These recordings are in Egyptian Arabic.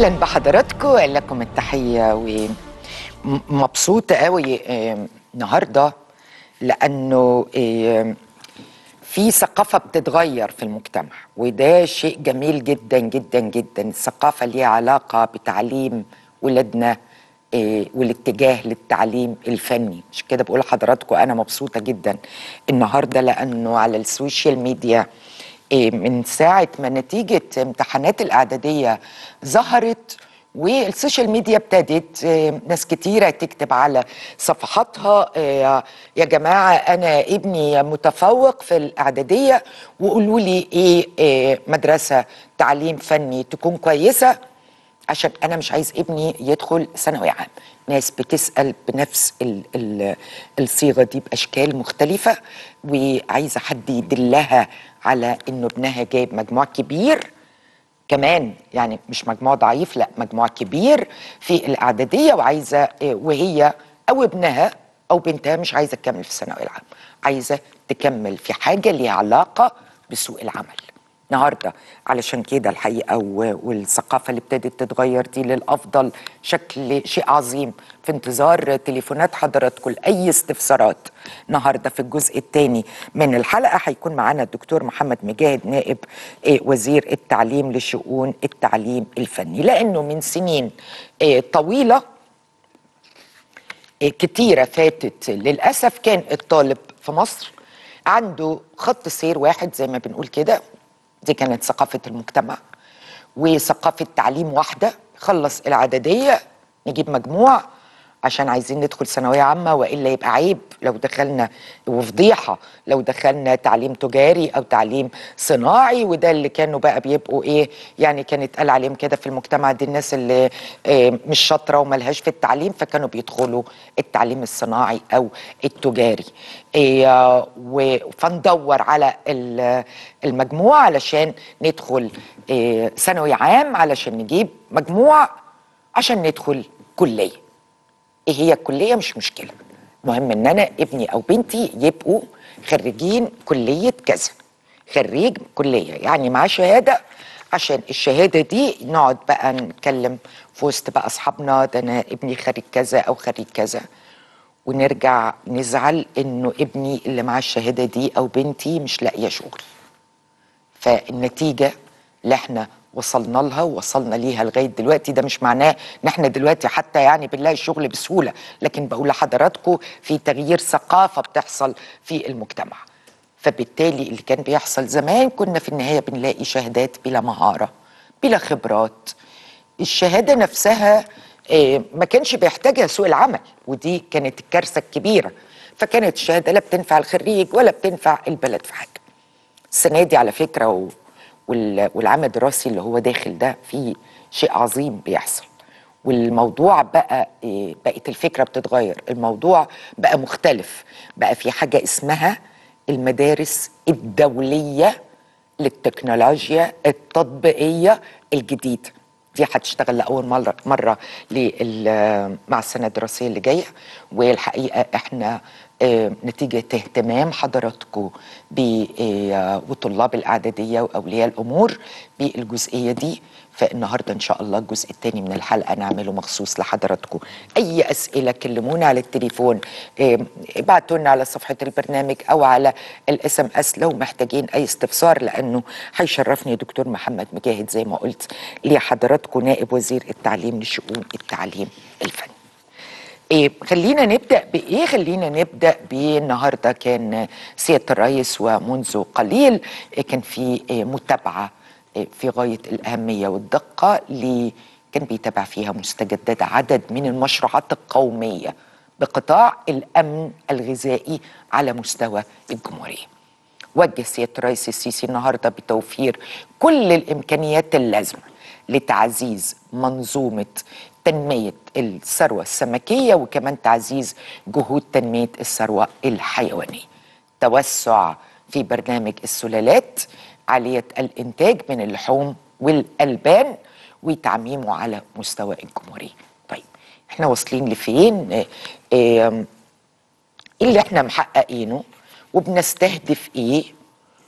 اهلا بحضراتكم لكم التحيه ومبسوطه قوي آه، النهارده لانه آه، في ثقافه بتتغير في المجتمع وده شيء جميل جدا جدا جدا الثقافه ليها علاقه بتعليم ولادنا آه، والاتجاه للتعليم الفني مش كده بقول لحضراتكم انا مبسوطه جدا النهارده لانه على السوشيال ميديا إيه، من ساعة ما نتيجة امتحانات الإعدادية ظهرت والسوشيال ميديا ابتدت إيه، ناس كتيرة تكتب على صفحاتها إيه، يا جماعة أنا ابني متفوق في الإعدادية وقولوا لي إيه إيه، مدرسة تعليم فني تكون كويسة عشان انا مش عايز ابني يدخل ثانوي عام ناس بتسال بنفس ال ال الصيغه دي باشكال مختلفه وعايزه حد يدلها على انه ابنها جايب مجموع كبير كمان يعني مش مجموع ضعيف لا مجموع كبير في الاعداديه وعايزه إيه، وهي او ابنها او بنتها مش عايزه تكمل في الثانوي العام عايزه تكمل في حاجه ليها علاقه بسوق العمل النهارده علشان كده الحقيقه و- والثقافه اللي ابتدت تتغير دي للافضل شكل شيء عظيم في انتظار تليفونات حضراتكم لاي استفسارات النهارده في الجزء الثاني من الحلقه هيكون معانا الدكتور محمد مجاهد نائب آه، وزير التعليم لشؤون التعليم الفني لانه من سنين آه، طويله كتيرة فاتت للأسف كان الطالب في مصر عنده خط سير واحد زي ما بنقول كده دي كانت ثقافة المجتمع وثقافة تعليم واحدة خلص الإعدادية نجيب مجموع عشان عايزين ندخل ثانوية عامة وإلا يبقى عيب لو دخلنا وفضيحة لو دخلنا تعليم تجاري أو تعليم صناعي وده اللي كانوا بقى بيبقوا إيه يعني كانت قال عليهم كده في المجتمع دي الناس اللي إيه مش شاطرة وملهاش في التعليم فكانوا بيدخلوا التعليم الصناعي أو التجاري إيه آه، و- فندور على ال- المجموع علشان ندخل إيه، ثانوي عام علشان نجيب مجموع عشان ندخل كليه ايه هي الكليه مش مشكله المهم ان انا ابني او بنتي يبقوا خريجين كليه كذا خريج كليه يعني معاه شهاده عشان الشهاده دي نقعد بقى نتكلم في وسط بقى اصحابنا ده انا ابني خريج كذا او خريج كذا ونرجع نزعل انه ابني اللي معاه الشهاده دي او بنتي مش لاقيه شغل فالنتيجه اللي احنا وصلنا لها ووصلنا ليها لغايه دلوقتي ده مش معناه ان احنا دلوقتي حتى يعني بنلاقي الشغل بسهوله لكن بقول لحضراتكم في تغيير ثقافه بتحصل في المجتمع فبالتالي اللي كان بيحصل زمان كنا في النهايه بنلاقي شهادات بلا مهاره بلا خبرات الشهاده نفسها آه، ما كانش بيحتاجها سوق العمل ودي كانت الكارثه الكبيره فكانت الشهاده لا بتنفع الخريج ولا بتنفع البلد في حاجه السنه دي على فكره و... وال... والعام الدراسي اللي هو داخل ده فيه شيء عظيم بيحصل والموضوع بقى إيه، بقت الفكره بتتغير الموضوع بقى مختلف بقى في حاجه اسمها المدارس الدوليه للتكنولوجيا التطبيقيه الجديده دي هتشتغل لاول مره مره لل- مع السنه الدراسيه اللي جايه والحقيقه احنا آه، نتيجه اهتمام حضراتكم ب- آه، وطلاب الاعداديه واولياء الامور بالجزئيه دي فالنهارده ان شاء الله الجزء الثاني من الحلقه نعمله مخصوص لحضراتكم اي اسئله كلمونا على التليفون آه، ابعتوا لنا على صفحه البرنامج او على الاس ام اس لو محتاجين اي استفسار لانه هيشرفني دكتور محمد مجاهد زي ما قلت لحضراتكم نائب وزير التعليم لشؤون التعليم الفني إيه خلينا نبدا بايه خلينا نبدا بالنهارده كان سياده الرئيس ومنذ قليل إيه كان في إيه متابعه إيه في غايه الاهميه والدقه اللي كان بيتابع فيها مستجدات عدد من المشروعات القوميه بقطاع الامن الغذائي على مستوى الجمهوريه وجه سياده الرئيس السيسي النهارده بتوفير كل الامكانيات اللازمه لتعزيز منظومه تنميه الثروه السمكيه وكمان تعزيز جهود تنميه الثروه الحيوانيه. توسع في برنامج السلالات عاليه الانتاج من اللحوم والالبان وتعميمه على مستوى الجمهوريه. طيب احنا واصلين لفين؟ آه، آه، ايه اللي احنا محققينه وبنستهدف ايه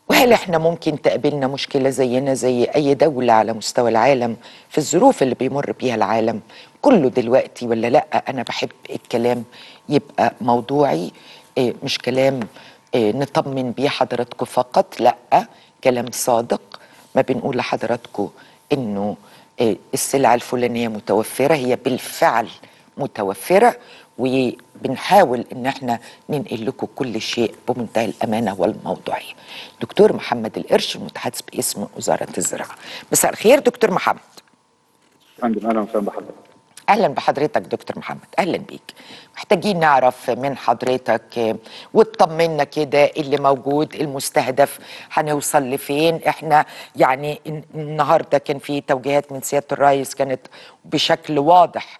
وهل احنا ممكن تقابلنا مشكلة زينا زي أي دولة على مستوى العالم في الظروف اللي بيمر بيها العالم كله دلوقتي ولا لأ أنا بحب الكلام يبقى موضوعي إيه، مش كلام إيه، نطمن بيه حضراتكم فقط لأ كلام صادق ما بنقول لحضراتكم إنه إيه، السلعة الفلانية متوفرة هي بالفعل متوفرة وبنحاول ان احنا ننقل لكم كل شيء بمنتهى الامانه والموضوعيه. دكتور محمد القرش المتحدث باسم وزاره الزراعه. مساء الخير دكتور محمد. فندم اهلا وسهلا بحضرتك اهلا بحضرتك دكتور محمد اهلا بيك محتاجين نعرف من حضرتك آه، وتطمنا كده اللي موجود المستهدف هنوصل لفين احنا يعني الن- النهارده كان في توجيهات من سياده الرئيس كانت بشكل واضح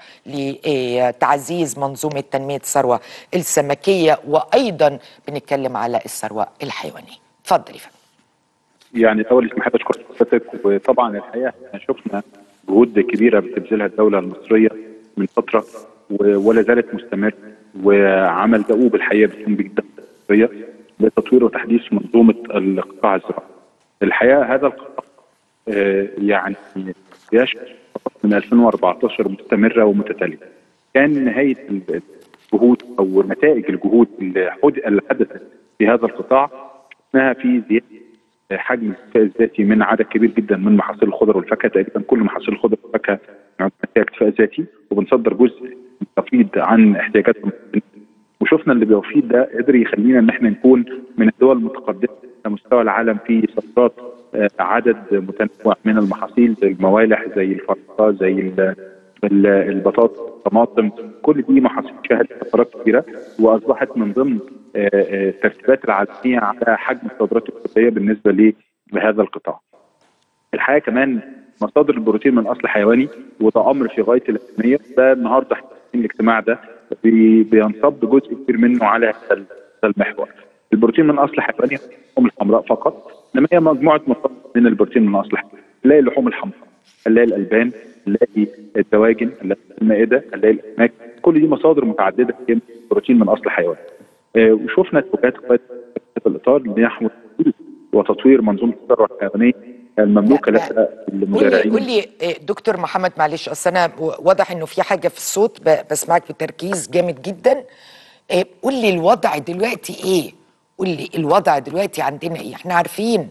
لتعزيز منظومه تنميه الثروه السمكيه وايضا بنتكلم على الثروه الحيوانيه اتفضل يا فندم يعني الاول اسمح لي اشكر حضرتك وطبعا الحقيقه احنا شفنا جهود كبيره بتبذلها الدوله المصريه من فتره و- ولا زالت مستمر وعمل دؤوب الحقيقه بتقوم به الدوله المصريه لتطوير وتحديث منظومه القطاع الزراعي. الحقيقه هذا القطاع آه، يعني يشمل من 2014 مستمره ومتتاليه. كان نهايه الجهود او نتائج الجهود اللي حد- اللي حدثت في هذا القطاع شفناها في زياده حجم الاكتفاء الذاتي من عدد كبير جدا من محاصيل الخضر والفاكهه تقريبا كل محاصيل الخضر والفاكهه عندنا فيها اكتفاء ذاتي وبنصدر جزء مستفيد عن احتياجاتهم وشفنا اللي بيوفيه ده قدر يخلينا ان احنا نكون من الدول المتقدمه على مستوى العالم في صادرات آه، عدد متنوع من المحاصيل زي الموالح زي الفرصه زي ال- ال- البطاطا الطماطم كل دي محاصيل شهدت فترات كبيره واصبحت من ضمن آه، آه، الترتيبات العالميه على حجم الصادرات الاقتصاديه بالنسبه لهذا القطاع. الحقيقه كمان مصادر البروتين من اصل حيواني وده امر في غايه الاهميه ده النهارده احنا في الاجتماع ده بي- بينصب جزء كبير منه على هذا ال- هذا المحور. البروتين من اصل حيواني اللحوم الحمراء فقط انما هي مجموعه مصادر من البروتين من اصل حيواني نلاقي اللحوم الحمراء نلاقي الالبان نلاقي الدواجن نلاقي المائده نلاقي الاسماك كل دي مصادر متعدده من البروتين من اصل حيواني. آه، وشفنا توجيهات قوات في الاطار نحو تطوير وتطوير منظومه الثروه الحيوانيه المملوكه لا، لدى قول لي المزارعين قول لي آه، دكتور محمد معلش اصل انا و- واضح انه في حاجه في الصوت ب- بسمعك بتركيز جامد جدا آه، قول لي الوضع دلوقتي ايه قول لي الوضع دلوقتي عندنا ايه احنا عارفين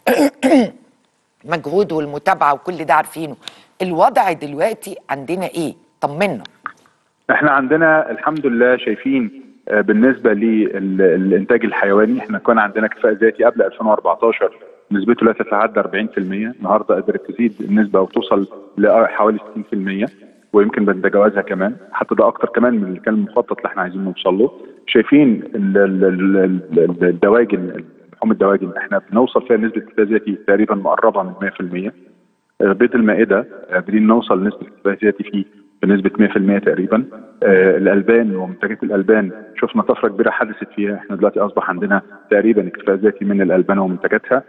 مجهود والمتابعه وكل ده عارفينه الوضع دلوقتي عندنا ايه طمنا احنا عندنا الحمد لله شايفين آه، بالنسبه للانتاج الحيواني احنا كان عندنا كفاءه ذاتي قبل 2014 نسبته لا تتعدى 40% النهارده قدرت تزيد النسبه وتوصل لحوالي 60% ويمكن بنتجاوزها كمان حتى ده اكتر كمان من اللي كان المخطط اللي احنا عايزين نوصل له شايفين ال- ال- ال- ال- الدواجن لحوم الدواجن احنا بنوصل فيها نسبه كفاءه ذاتي تقريبا مقربه من 100% بيض المائده قادرين نوصل لنسبه اكتفاء ذاتي فيه بنسبه 100% تقريبا آه، الالبان ومنتجات الالبان شفنا طفره كبيره حدثت فيها احنا دلوقتي اصبح عندنا تقريبا اكتفاء ذاتي من الالبان ومنتجاتها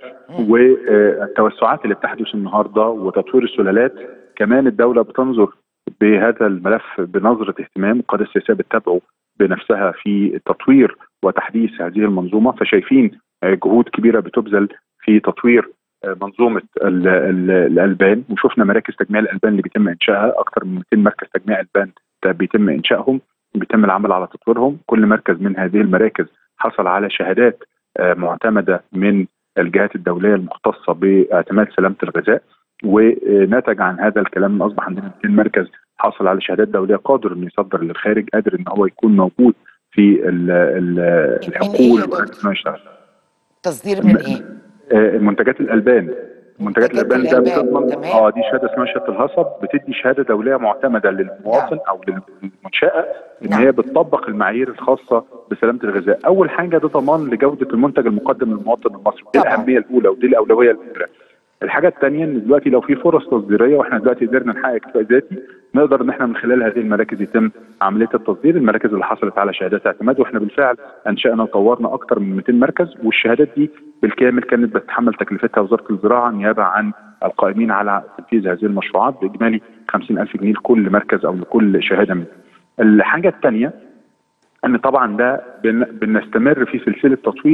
والتوسعات اللي بتحدث النهارده وتطوير السلالات كمان الدوله بتنظر بهذا الملف بنظره اهتمام القياده السياسيه بتتابعه بنفسها في تطوير وتحديث هذه المنظومه فشايفين آه، جهود كبيره بتبذل في تطوير آه، منظومه ال- ال- الالبان وشفنا مراكز تجميع الالبان اللي بيتم انشائها اكثر من 200 مركز تجميع البان ده بيتم انشائهم بيتم العمل على تطويرهم كل مركز من هذه المراكز حصل على شهادات آه، معتمده من الجهات الدوليه المختصه باعتماد سلامه الغذاء ونتج عن هذا الكلام ان اصبح عندنا 200 مركز حصل على شهادات دوليه قادر انه يصدر للخارج قادر ان هو يكون موجود في ال- ال- إيه الحقول يا دكتور؟ وقادر انه يشتغل تصدير من ايه آه، منتجات الالبان منتجات منتجات الالبان ده الألبان، بتضمن تمام. اه دي شهاده اسمها شهاده الهصب بتدي شهاده دوليه معتمده للمواطن او للمنشاه ان نعم. هي بتطبق المعايير الخاصه بسلامه الغذاء اول حاجه ده ضمان لجوده المنتج المقدم للمواطن المصري دي طبعاً. الاهميه الاولى ودي الاولويه الاولى الحاجه الثانيه ان دلوقتي لو في فرص تصديريه واحنا دلوقتي قدرنا نحقق اكتفاء ذاتي نقدر ان احنا من خلال هذه المراكز يتم عمليه التصدير المراكز اللي حصلت على شهادات اعتماد واحنا بالفعل انشانا وطورنا اكثر من 200 مركز والشهادات دي بالكامل كانت بتتحمل تكلفتها وزاره الزراعه نيابه عن القائمين على تنفيذ هذه المشروعات باجمالي 50000 جنيه لكل مركز او لكل شهاده منهم. الحاجه الثانيه ان طبعا ده بن- بنستمر في سلسله تطوير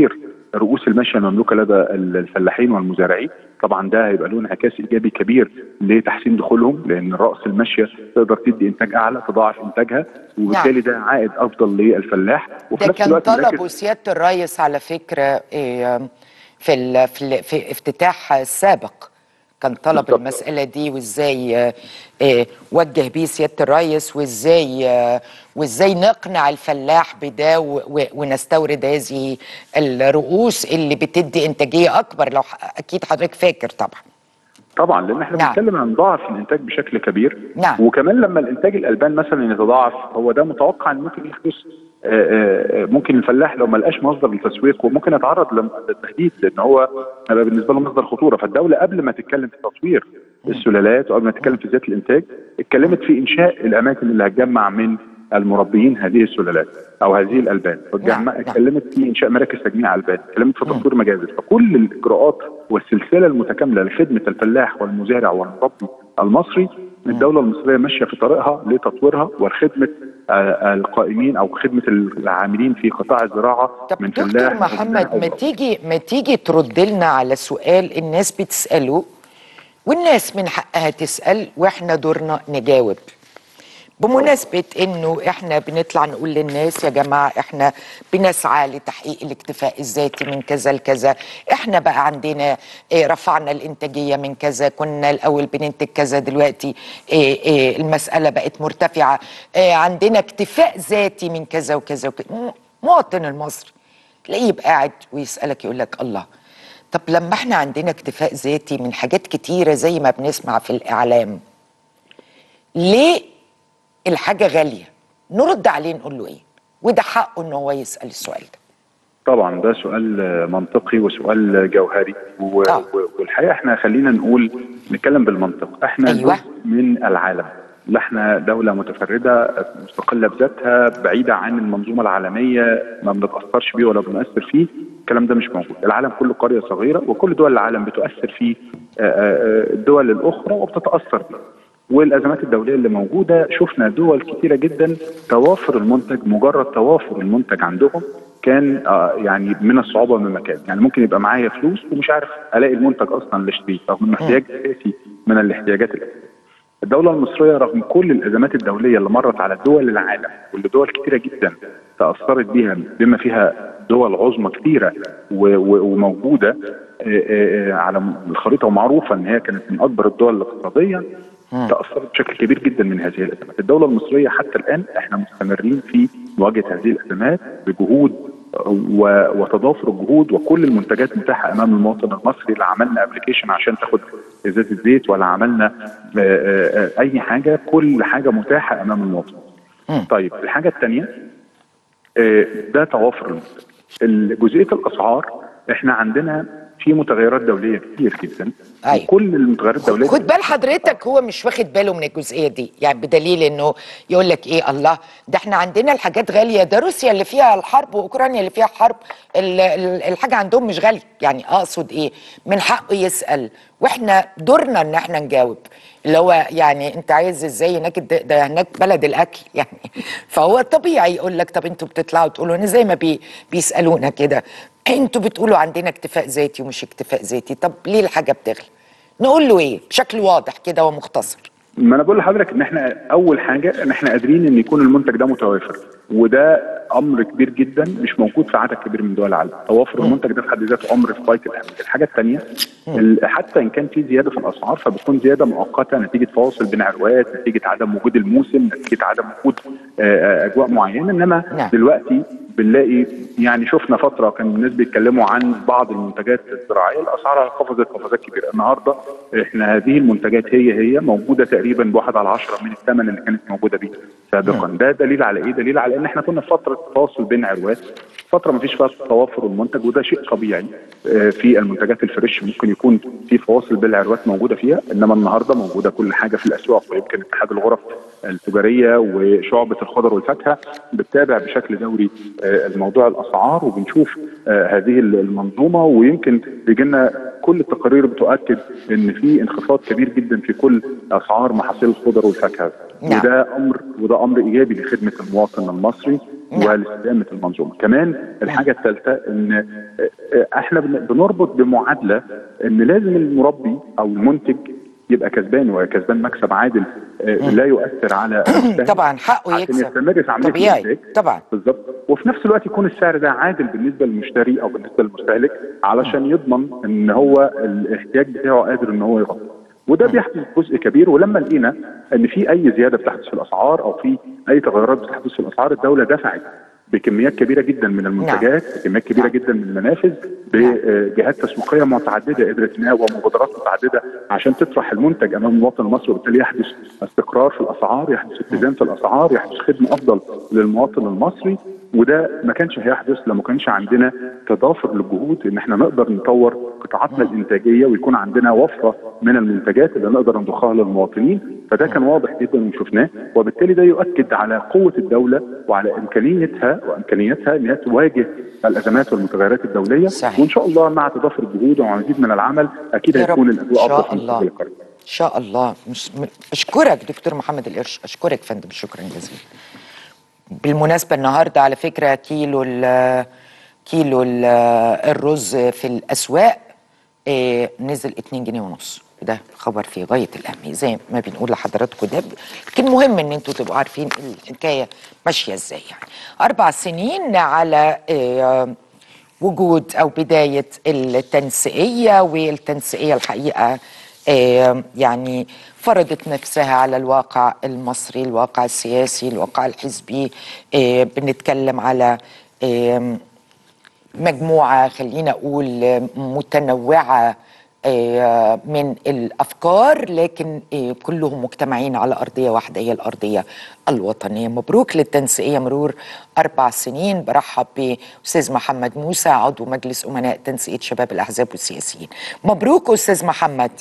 رؤوس الماشيه المملوكه لدى الفلاحين والمزارعين طبعا ده هيبقى له انعكاس ايجابي كبير لتحسين دخولهم لان راس الماشيه تقدر تدي انتاج اعلى تضاعف انتاجها وبالتالي ده عائد افضل للفلاح وفي ده نفس كان الوقت طلبه سياده الرئيس على فكره إيه في ال في, ال في افتتاح السابق كان طلب بالضبط. المسألة دي وازاي اه وجه بيه سيادة الرئيس وازاي اه وازاي نقنع الفلاح بده ونستورد هذه الرؤوس اللي بتدي انتاجية اكبر لو اكيد حضرتك فاكر طبعا طبعا لان احنا نعم. بنتكلم عن ضعف الانتاج بشكل كبير نعم. وكمان لما الانتاج الالبان مثلا يتضاعف هو ده متوقع ان ممكن يحدث ممكن الفلاح لو ما لقاش مصدر للتسويق وممكن يتعرض للتهديد لان هو هيبقى بالنسبه له مصدر خطوره فالدوله قبل ما تتكلم في تطوير السلالات وقبل ما تتكلم في زياده الانتاج اتكلمت في انشاء الاماكن اللي هتجمع من المربيين هذه السلالات او هذه الالبان اتكلمت في انشاء مراكز تجميع البان اتكلمت في تطوير مجازر فكل الاجراءات والسلسله المتكامله لخدمه الفلاح والمزارع والمربي المصري الدوله المصريه ماشيه في طريقها لتطويرها وخدمه القائمين او خدمه العاملين في قطاع الزراعه طب من دكتور محمد ما تيجي ما تيجي ترد لنا على سؤال الناس بتساله والناس من حقها تسال واحنا دورنا نجاوب بمناسبة انه احنا بنطلع نقول للناس يا جماعة احنا بنسعى لتحقيق الاكتفاء الذاتي من كذا لكذا احنا بقى عندنا اه رفعنا الانتاجية من كذا كنا الاول بننتج كذا دلوقتي اه اه المسألة بقت مرتفعة اه عندنا اكتفاء ذاتي من كذا وكذا وكذا مواطن المصري تلاقيه يبقى قاعد ويسألك يقول لك الله طب لما احنا عندنا اكتفاء ذاتي من حاجات كتيرة زي ما بنسمع في الإعلام ليه الحاجه غاليه نرد عليه نقول له ايه وده حقه ان هو يسال السؤال ده طبعا ده سؤال منطقي وسؤال جوهري و... آه. والحقيقه احنا خلينا نقول نتكلم بالمنطق احنا أيوة. جزء من العالم لا احنا دولة متفردة مستقلة بذاتها بعيدة عن المنظومة العالمية ما بنتأثرش بيه ولا بنأثر فيه الكلام ده مش موجود العالم كله قرية صغيرة وكل دول العالم بتؤثر في الدول الأخرى وبتتأثر بيه والازمات الدوليه اللي موجوده شفنا دول كثيره جدا توافر المنتج مجرد توافر المنتج عندهم كان آه يعني من الصعوبه من مكان يعني ممكن يبقى معايا فلوس ومش عارف الاقي المنتج اصلا اللي اشتريه رغم انه احتياج اساسي من الاحتياجات الاساسيه الدولة المصرية رغم كل الأزمات الدولية اللي مرت على دول العالم واللي دول كثيرة جدا تأثرت بها بما فيها دول عظمى كثيرة وموجودة على الخريطة ومعروفة أن هي كانت من أكبر الدول الاقتصادية تاثرت بشكل كبير جدا من هذه الازمات. الدوله المصريه حتى الان احنا مستمرين في مواجهه هذه الازمات بجهود وتضافر الجهود وكل المنتجات متاحه امام المواطن المصري لا عملنا ابلكيشن عشان تاخد ازازه زيت ولا عملنا اي حاجه كل حاجه متاحه امام المواطن. طيب الحاجه الثانيه ده توافر المنتج. جزئيه الاسعار احنا عندنا في متغيرات دوليه كتير جدا أيوة. كل المتغيرات الدوليه خد بال حضرتك هو مش واخد باله من الجزئيه دي يعني بدليل انه يقول لك ايه الله ده احنا عندنا الحاجات غاليه ده روسيا اللي فيها الحرب واوكرانيا اللي فيها حرب الحاجه عندهم مش غاليه يعني اقصد ايه من حقه يسال واحنا دورنا ان احنا نجاوب اللي هو يعني انت عايز ازاي هناك ده هناك بلد الاكل يعني فهو طبيعي يقول لك طب انتوا بتطلعوا تقولوا انا زي ما بي بيسالونا كده انتوا بتقولوا عندنا اكتفاء ذاتي ومش اكتفاء ذاتي طب ليه الحاجه بتغلى نقول له ايه بشكل واضح كده ومختصر ما انا بقول لحضرتك ان احنا اول حاجه ان احنا قادرين ان يكون المنتج ده متوافر وده امر كبير جدا مش موجود في عدد كبير من دول العالم توافر المنتج ده في حد ذاته امر في غايه الاهميه الحاجه الثانيه حتى ان كان في زياده في الاسعار فبتكون زياده مؤقته نتيجه فواصل بين عروات نتيجه عدم وجود الموسم نتيجه عدم وجود اجواء معينه انما نعم. دلوقتي بنلاقي يعني شفنا فتره كان الناس بيتكلموا عن بعض المنتجات الزراعيه الاسعار قفزت قفزات كبيره النهارده احنا هذه المنتجات هي هي موجوده تقريبا بواحد على عشرة من الثمن اللي كانت موجوده بيه سابقا ده دليل على ايه؟ دليل على ان احنا كنا في فتره فاصل بين عروات فتره ما فيش فيها توافر المنتج وده شيء طبيعي في المنتجات الفريش ممكن يكون في فواصل بين العروات موجوده فيها انما النهارده موجوده كل حاجه في الاسواق ويمكن اتحاد الغرف التجاريه وشعبه الخضر والفاكهه بتتابع بشكل دوري الموضوع الاسعار وبنشوف هذه المنظومه ويمكن بيجي لنا كل التقارير بتؤكد ان في انخفاض كبير جدا في كل اسعار محاصيل الخضر والفاكهه نعم. وده امر وده امر ايجابي لخدمه المواطن المصري نعم. ولاستدامه المنظومه كمان الحاجه الثالثه ان احنا بن- بنربط بمعادله ان لازم المربي او المنتج يبقى كسبان وكسبان مكسب عادل آه، لا يؤثر على المستهلك طبعا حقه عشان يكسب يستمر في عمليه طبيعي الانتاج طبعا بالظبط وفي نفس الوقت يكون السعر ده عادل بالنسبه للمشتري او بالنسبه للمستهلك علشان يضمن ان هو الاحتياج بتاعه قادر ان هو يغطي وده بيحدث جزء كبير ولما لقينا ان في اي زياده بتحدث في الاسعار او في اي تغيرات بتحدث في الاسعار الدوله دفعت بكميات كبيره جدا من المنتجات بكميات كبيره نعم. جدا من المنافذ بجهات تسويقيه متعدده قدرت انها ومبادرات متعدده عشان تطرح المنتج امام المواطن المصري وبالتالي يحدث استقرار في الاسعار يحدث اتزان في الاسعار يحدث خدمه افضل للمواطن المصري وده ما كانش هيحدث لو ما كانش عندنا تضافر للجهود ان احنا نقدر نطور قطاعاتنا الانتاجيه ويكون عندنا وفره من المنتجات اللي نقدر نضخها للمواطنين فده كان واضح جدا وشفناه وبالتالي ده يؤكد على قوه الدوله وعلى امكانيتها وامكانيتها ان هي تواجه الازمات والمتغيرات الدوليه صحيح. وان شاء الله مع تضافر الجهود ومع مزيد من العمل اكيد يا رب هيكون ان الاجواء شاء افضل في الله المستقبل القريب ان شاء الله مش م- اشكرك دكتور محمد القرش اشكرك فندم شكرا جزيلا بالمناسبه النهارده على فكره كيلو ال كيلو ال الرز في الاسواق آه، نزل 2 جنيه ونص ده خبر في غايه الاهميه زي ما بنقول لحضراتكم ده لكن مهم ان انتوا تبقوا عارفين الحكايه ماشيه ازاي يعني اربع سنين على آه، وجود او بدايه التنسيقيه والتنسيقيه الحقيقه آه، يعني فرضت نفسها على الواقع المصري الواقع السياسي الواقع الحزبي آه، بنتكلم على آه، مجموعة خلينا أقول آه، متنوعة آه، من الأفكار لكن آه، كلهم مجتمعين على أرضية واحدة هي الأرضية الوطنية مبروك للتنسيقية مرور أربع سنين برحب بأستاذ محمد موسى عضو مجلس أمناء تنسيقية شباب الأحزاب والسياسيين مبروك أستاذ محمد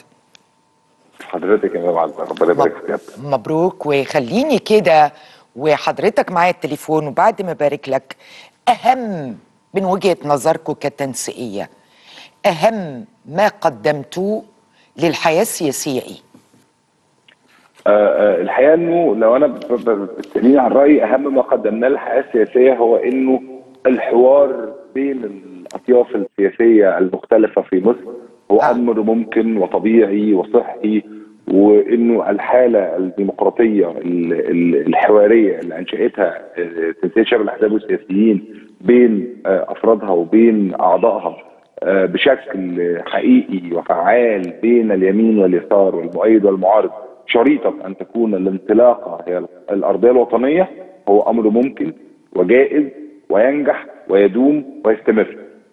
حضرتك يا مدام عزة ربنا يبارك فيك يا ابني. مبروك وخليني كده وحضرتك معايا التليفون وبعد ما بارك لك اهم من وجهه نظركم كتنسيقيه اهم ما قدمتوه للحياه السياسيه ايه؟ آه، آه، الحقيقه انه لو انا ب- ب- بتساليني عن رايي اهم ما قدمناه للحياه السياسيه هو انه الحوار بين الاطياف السياسيه المختلفه في مصر هو آه. امر ممكن وطبيعي وصحي وانه الحاله الديمقراطيه ال- ال- الحواريه اللي انشاتها آه، تنسيق شباب الاحزاب والسياسيين بين آه، افرادها وبين اعضائها آه، بشكل حقيقي وفعال بين اليمين واليسار والمؤيد والمعارض شريطة أن تكون الانطلاقة هي الأرضية الوطنية هو أمر ممكن وجائز وينجح ويدوم ويستمر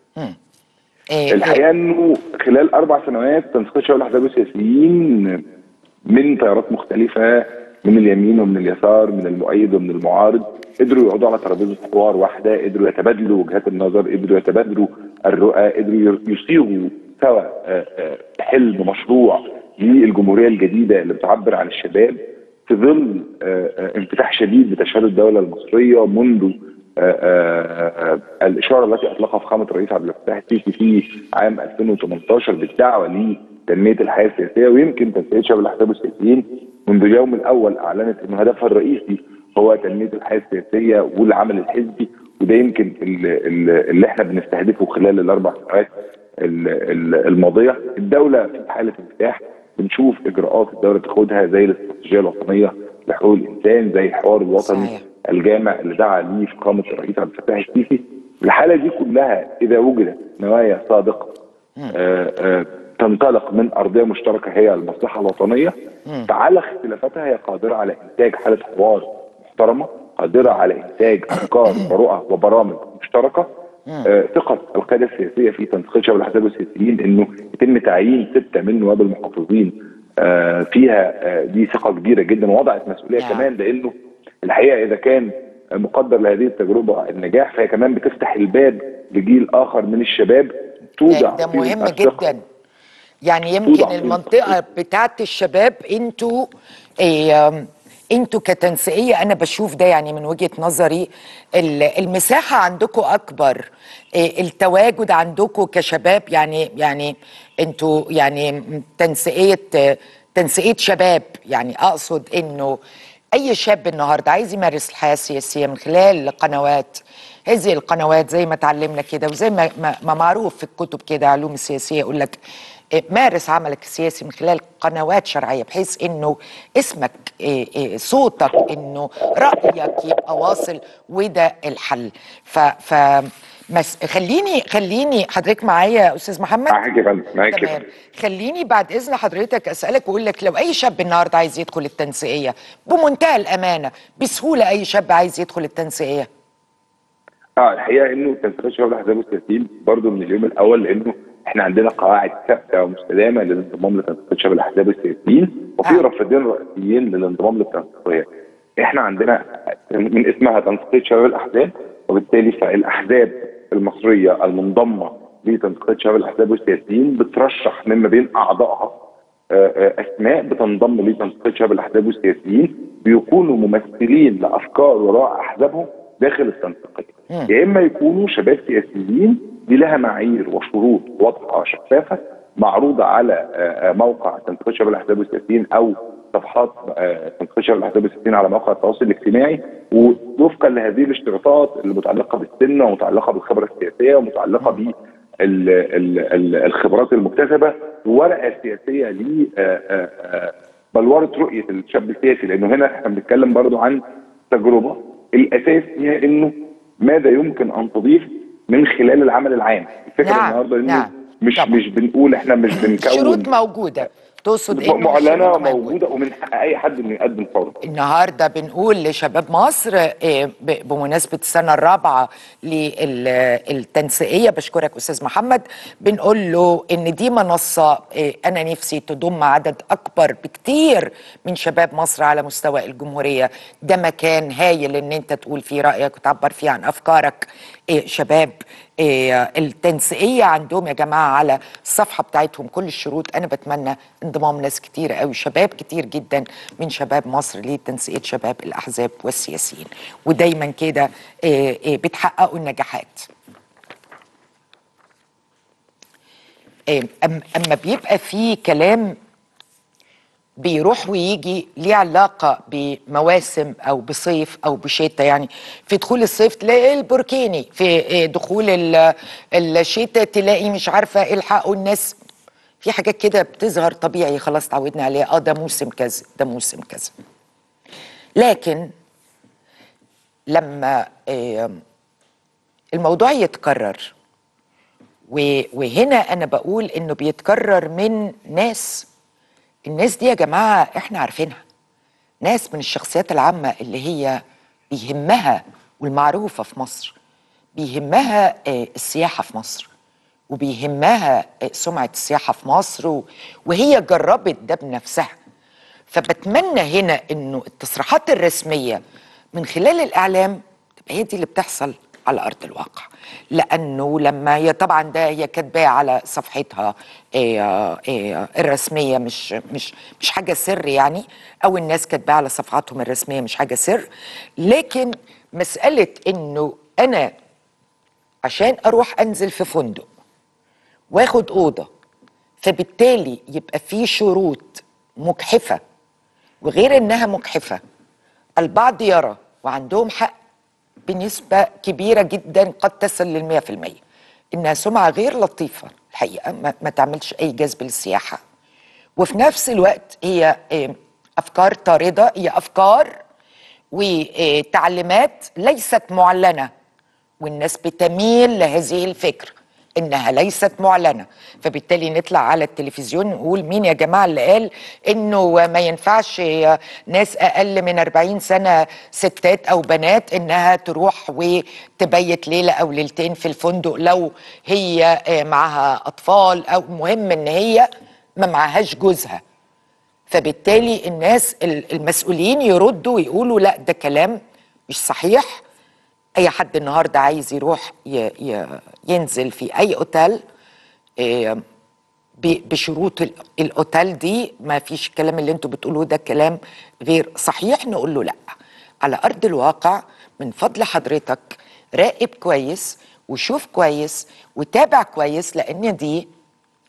إيه الحقيقة أنه خلال أربع سنوات تنسيق شباب الأحزاب والسياسيين من تيارات مختلفة من اليمين ومن اليسار من المؤيد ومن المعارض قدروا يقعدوا على ترابيزة حوار واحدة قدروا يتبادلوا وجهات النظر قدروا يتبادلوا الرؤى قدروا يصيغوا سوا آه، آه، حلم مشروع للجمهورية الجديدة اللي بتعبر عن الشباب في ظل آه، آه، انفتاح شديد بتشهده الدولة المصرية منذ آه، آه، آه، الإشارة التي أطلقها فخامة الرئيس عبد الفتاح السيسي في عام 2018 بالدعوة لتنمية الحياة السياسية ويمكن تنسيق شباب الأحزاب السياسيين منذ اليوم الأول أعلنت أن هدفها الرئيسي هو تنمية الحياة السياسية والعمل الحزبي وده يمكن ال- ال- اللي احنا بنستهدفه خلال الأربع سنوات ال- ال- الماضية الدولة في حالة انفتاح بنشوف إجراءات الدولة بتاخدها زي الاستراتيجية الوطنية لحقوق الإنسان زي الحوار الوطني صحيح. الجامع اللي دعا ليه فخامه الرئيس عبد الفتاح السيسي الحاله دي كلها اذا وجدت نوايا صادقه آه، آه، تنطلق من ارضيه مشتركه هي المصلحه الوطنيه فعلى اختلافاتها هي قادره على انتاج حاله حوار محترمه قادره على انتاج افكار ورؤى وبرامج مشتركه آه، ثقه القياده السياسيه في تنسيق شباب الاحزاب والسياسيين انه يتم تعيين سته من نواب المحافظين آه، فيها آه، دي ثقه كبيره جدا ووضعت مسؤوليه نعم. كمان لانه الحقيقه اذا كان مقدر لهذه التجربه النجاح فهي كمان بتفتح الباب لجيل اخر من الشباب توضع ده, ده فيهم مهم الثقة. جدا يعني يمكن توضع فيهم المنطقه بتاعت الشباب انتوا إيه آم، انتوا كتنسيقيه انا بشوف ده يعني من وجهه نظري ال- المساحه عندكم اكبر إيه التواجد عندكم كشباب يعني يعني انتوا يعني تنسيقيه تنسيقيه شباب يعني اقصد انه اي شاب النهارده عايز يمارس الحياه السياسيه من خلال قنوات هذه القنوات زي ما اتعلمنا كده وزي ما, ما, ما معروف في الكتب كده علوم السياسيه يقول لك إيه، مارس عملك السياسي من خلال قنوات شرعيه بحيث انه اسمك إيه، إيه، صوتك انه رايك يبقى واصل وده الحل ف ف مس خليني خليني حضرتك معايا يا استاذ محمد معاك يا فندم معاك يا تمام فندم خليني بعد اذن حضرتك اسالك واقول لك لو اي شاب النهارده عايز يدخل التنسيقيه بمنتهى الامانه بسهوله اي شاب عايز يدخل التنسيقيه اه الحقيقه انه تنسيق شباب الاحزاب والسياسيين برضه من اليوم الاول لانه احنا عندنا قواعد ثابته ومستدامه للانضمام لتنسيق شباب الاحزاب والسياسيين وفي آه. رافدين رئيسيين للانضمام للتنسيقيه. احنا عندنا من اسمها تنسيقيه شباب الاحزاب وبالتالي فالاحزاب المصريه المنضمه لتنسيقيه شباب الاحزاب والسياسيين بترشح من ما بين اعضائها آه، آه، اسماء بتنضم لتنسيقيه شباب الاحزاب والسياسيين بيكونوا ممثلين لافكار وراء احزابهم داخل التنسيقيه يا اما يكونوا شباب سياسيين دي لها معايير وشروط واضحه شفافه معروضه على آه، آه، موقع تنسيقيه شباب الاحزاب والسياسيين او صفحات آه، تنسيقيه شباب الاحزاب والسياسيين على مواقع التواصل الاجتماعي ووفقا لهذه الاشتراطات اللي متعلقه بالسن ومتعلقه بالخبره السياسيه ومتعلقه ب ال- ال- ال- الخبرات المكتسبه وورقه سياسيه ل آه، آه، آه، بلوره رؤيه الشاب السياسي لانه هنا احنا بنتكلم برضو عن تجربه الاساس هي انه ماذا يمكن ان تضيف من خلال العمل العام الفكره نعم، النهارده انه نعم، مش طبعا. مش بنقول احنا مش بنكون شروط موجوده تقصد انه معلنه الشروط موجوده ومن حق اي حد انه يقدم فورا النهارده بنقول لشباب مصر آه، ب- بمناسبه السنه الرابعه للتنسيقيه بشكرك استاذ محمد بنقول له ان دي منصه آه، انا نفسي تضم عدد اكبر بكتير من شباب مصر على مستوى الجمهوريه ده مكان هايل ان انت تقول فيه رايك وتعبر فيه عن افكارك آه، شباب آه، التنسيقيه عندهم يا جماعه على الصفحه بتاعتهم كل الشروط انا بتمنى انضمام ناس كتير قوي شباب كتير جدا من شباب مصر لتنسيقيه شباب الاحزاب والسياسيين ودايما كده آه، آه، بتحققوا النجاحات آه، أم- اما بيبقى في كلام بيروح ويجي ليه علاقة بمواسم أو بصيف أو بشتاء يعني في دخول الصيف تلاقي البركيني في آه، دخول ال- الشتاء تلاقي مش عارفة الحقوا الناس في حاجات كده بتظهر طبيعي خلاص تعودنا عليها اه ده موسم كذا ده موسم كذا لكن لما آه، الموضوع يتكرر و- وهنا أنا بقول إنه بيتكرر من ناس الناس دي يا جماعة احنا عارفينها ناس من الشخصيات العامة اللي هي بيهمها والمعروفة في مصر بيهمها آه، السياحة في مصر وبيهمها آه، سمعة السياحة في مصر و- وهي جربت ده بنفسها فبتمنى هنا انه التصريحات الرسمية من خلال الإعلام تبقى هي دي اللي بتحصل على أرض الواقع لأنه لما هي طبعا ده هي كاتباه على صفحتها آه، آه، الرسمية مش مش مش حاجة سر يعني أو الناس كاتباه على صفحاتهم الرسمية مش حاجة سر لكن مسألة إنه أنا عشان أروح أنزل في فندق واخد أوضة فبالتالي يبقى في شروط مجحفة وغير إنها مجحفة البعض يرى وعندهم حق بنسبة كبيرة جدا قد تصل للمية في المية إنها سمعة غير لطيفة الحقيقة ما, ما تعملش أي جذب للسياحة وفي نفس الوقت هي آه، أفكار طاردة هي أفكار وتعليمات ليست معلنة والناس بتميل لهذه الفكرة انها ليست معلنه فبالتالي نطلع على التلفزيون نقول مين يا جماعه اللي قال انه ما ينفعش ناس اقل من 40 سنه ستات او بنات انها تروح وتبيت ليله او ليلتين في الفندق لو هي آه، معاها اطفال او مهم ان هي ما معهاش جوزها فبالتالي الناس ال- المسؤولين يردوا ويقولوا لا ده كلام مش صحيح اي حد النهارده عايز يروح ي... ي... ينزل في اي اوتيل إيه، ب- بشروط ال- الاوتيل دي ما فيش الكلام اللي انتوا بتقولوه ده كلام غير صحيح نقول له لا على ارض الواقع من فضل حضرتك راقب كويس وشوف كويس وتابع كويس لان دي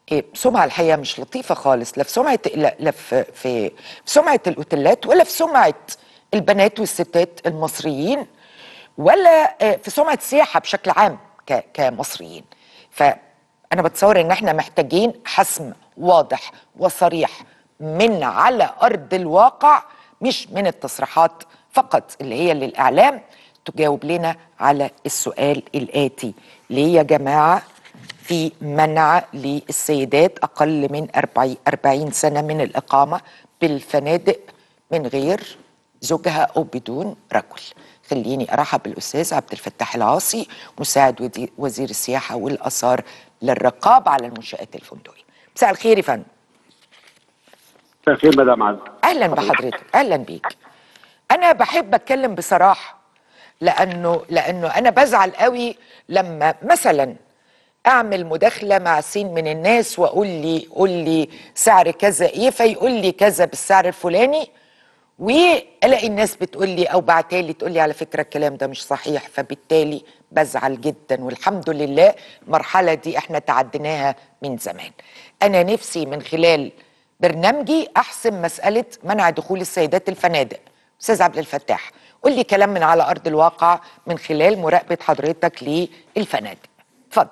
إيه سمعة الحقيقة مش لطيفة خالص لا في سمعة لا, لا في, في في سمعة الأوتيلات ولا في سمعة البنات والستات المصريين ولا آه، في سمعة السياحة بشكل عام ك- كمصريين فأنا بتصور إن إحنا محتاجين حسم واضح وصريح من على أرض الواقع مش من التصريحات فقط اللي هي للإعلام تجاوب لنا على السؤال الآتي ليه يا جماعة في منع للسيدات أقل من 40 40 سنة من الإقامة بالفنادق من غير زوجها أو بدون رجل خليني أرحب بالأستاذ عبد الفتاح العاصي مساعد ودي- وزير السياحة والآثار للرقابة على المنشآت الفندقية مساء الخير يا فندم مساء الخير مدام عز اهلا بحضرتك اهلا بيك انا بحب اتكلم بصراحه لانه لانه انا بزعل قوي لما مثلا اعمل مداخله مع سين من الناس واقول لي قول لي سعر كذا ايه فيقول لي كذا بالسعر الفلاني والاقي الناس بتقول لي او بعتالي تقول لي على فكره الكلام ده مش صحيح فبالتالي بزعل جدا والحمد لله المرحله دي احنا تعديناها من زمان انا نفسي من خلال برنامجي احسم مساله منع دخول السيدات الفنادق استاذ عبد الفتاح قول لي كلام من على ارض الواقع من خلال مراقبه حضرتك للفنادق اتفضل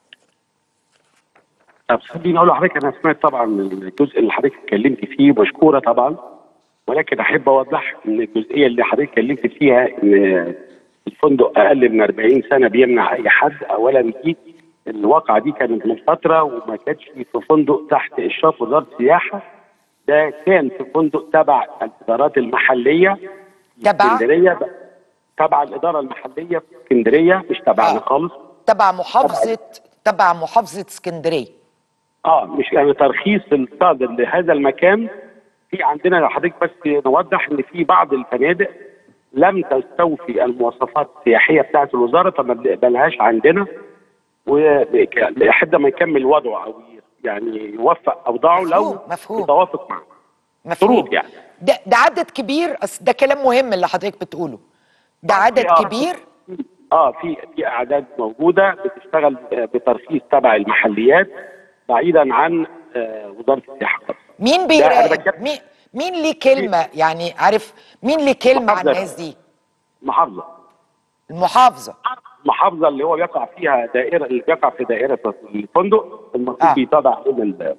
طب خليني اقول لحضرتك انا سمعت طبعا الجزء اللي حضرتك اتكلمت فيه مشكوره طبعا ولكن احب اوضح ان الجزئيه اللي حضرتك اتكلمت فيها ان الفندق اقل من 40 سنه بيمنع اي حد اولا دي الواقعه دي كانت من فتره وما كانش في فندق تحت اشراف وزاره السياحه ده كان في فندق تبع الادارات المحليه تبع؟ اسكندريه تبع الاداره المحليه في اسكندريه مش تبعنا آه. خالص تبع محافظه تبع محافظه اسكندريه اه مش يعني ترخيص الصادر لهذا المكان في عندنا لو حضرتك بس نوضح ان في بعض الفنادق لم تستوفي المواصفات السياحيه بتاعت الوزاره فما بنقبلهاش عندنا ولحد ما يكمل وضعه او يعني يوفق اوضاعه لو مفهوم، مفهوم. يتوافق معه مفهوم شروط يعني. ده, ده عدد كبير أصل ده كلام مهم اللي حضرتك بتقوله ده عدد آه، كبير اه في في اعداد موجوده بتشتغل آه، بترخيص تبع المحليات بعيدا عن آه، وزاره السياحه خالص. مين لا، أنا بيراقب بتكلم- مين مين ليه كلمه يعني عارف مين ليه كلمه على محافظة. الناس دي محافظه المحافظه محافظه اللي هو بيقع فيها دائره اللي بيقع في دائره الفندق المفروض آه. آه. بيتابع من ال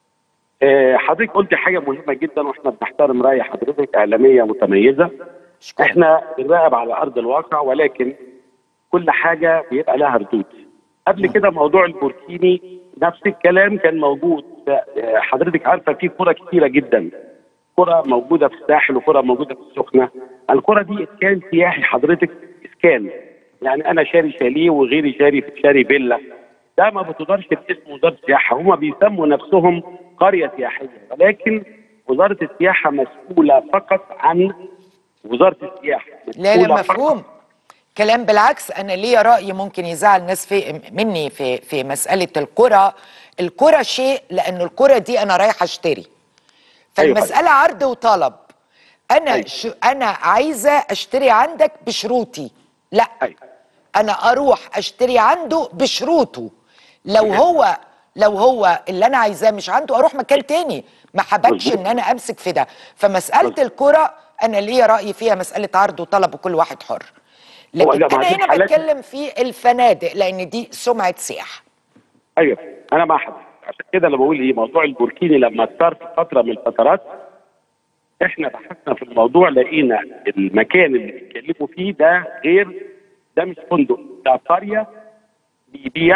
آه، حضرتك قلت حاجه مهمه جدا واحنا بنحترم راي حضرتك اعلاميه متميزه شكرا احنا بنراقب على ارض الواقع ولكن كل حاجه بيبقى لها ردود قبل كده موضوع البوركيني نفس الكلام كان موجود آه، حضرتك عارفه في قرى كتيره جدا قرى موجوده في الساحل وقرى موجوده في السخنه القرى دي اسكان سياحي حضرتك اسكان يعني انا شاري شاليه وغيري شاري شاري فيلا ده ما بتدارش باسم وزاره السياحه هم بيسموا نفسهم قريه سياحيه ولكن وزاره السياحه مسؤوله فقط عن وزاره السياحه لا لا مسؤولة فقط مفهوم كلام بالعكس انا ليا راي ممكن يزعل ناس في مني في في مساله القرى القرى شيء لان القرى دي انا رايح اشتري فالمساله عرض وطلب انا أيوة. شو انا عايزه اشتري عندك بشروطي لا أيوة. انا اروح اشتري عنده بشروطه لو أيوة. هو لو هو اللي انا عايزاه مش عنده اروح مكان تاني ما حبكش مظبوط. ان انا امسك في ده فمساله مظبوط. الكرة انا ليا راي فيها مساله عرض وطلب وكل واحد حر هو لكن ده انا بعدين هنا حالات- بتكلم في الفنادق لان دي سمعه سياحه ايوه انا مع حضرتك عشان كده انا بقول ايه موضوع البوركيني لما صار في فتره من الفترات احنا بحثنا في الموضوع لقينا المكان اللي بيتكلموا فيه ده غير ده مش فندق ده قريه بيبيع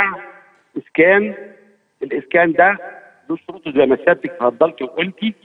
اسكان الاسكان ده له شروطه زي ما سيادتك اتفضلتي وقلتي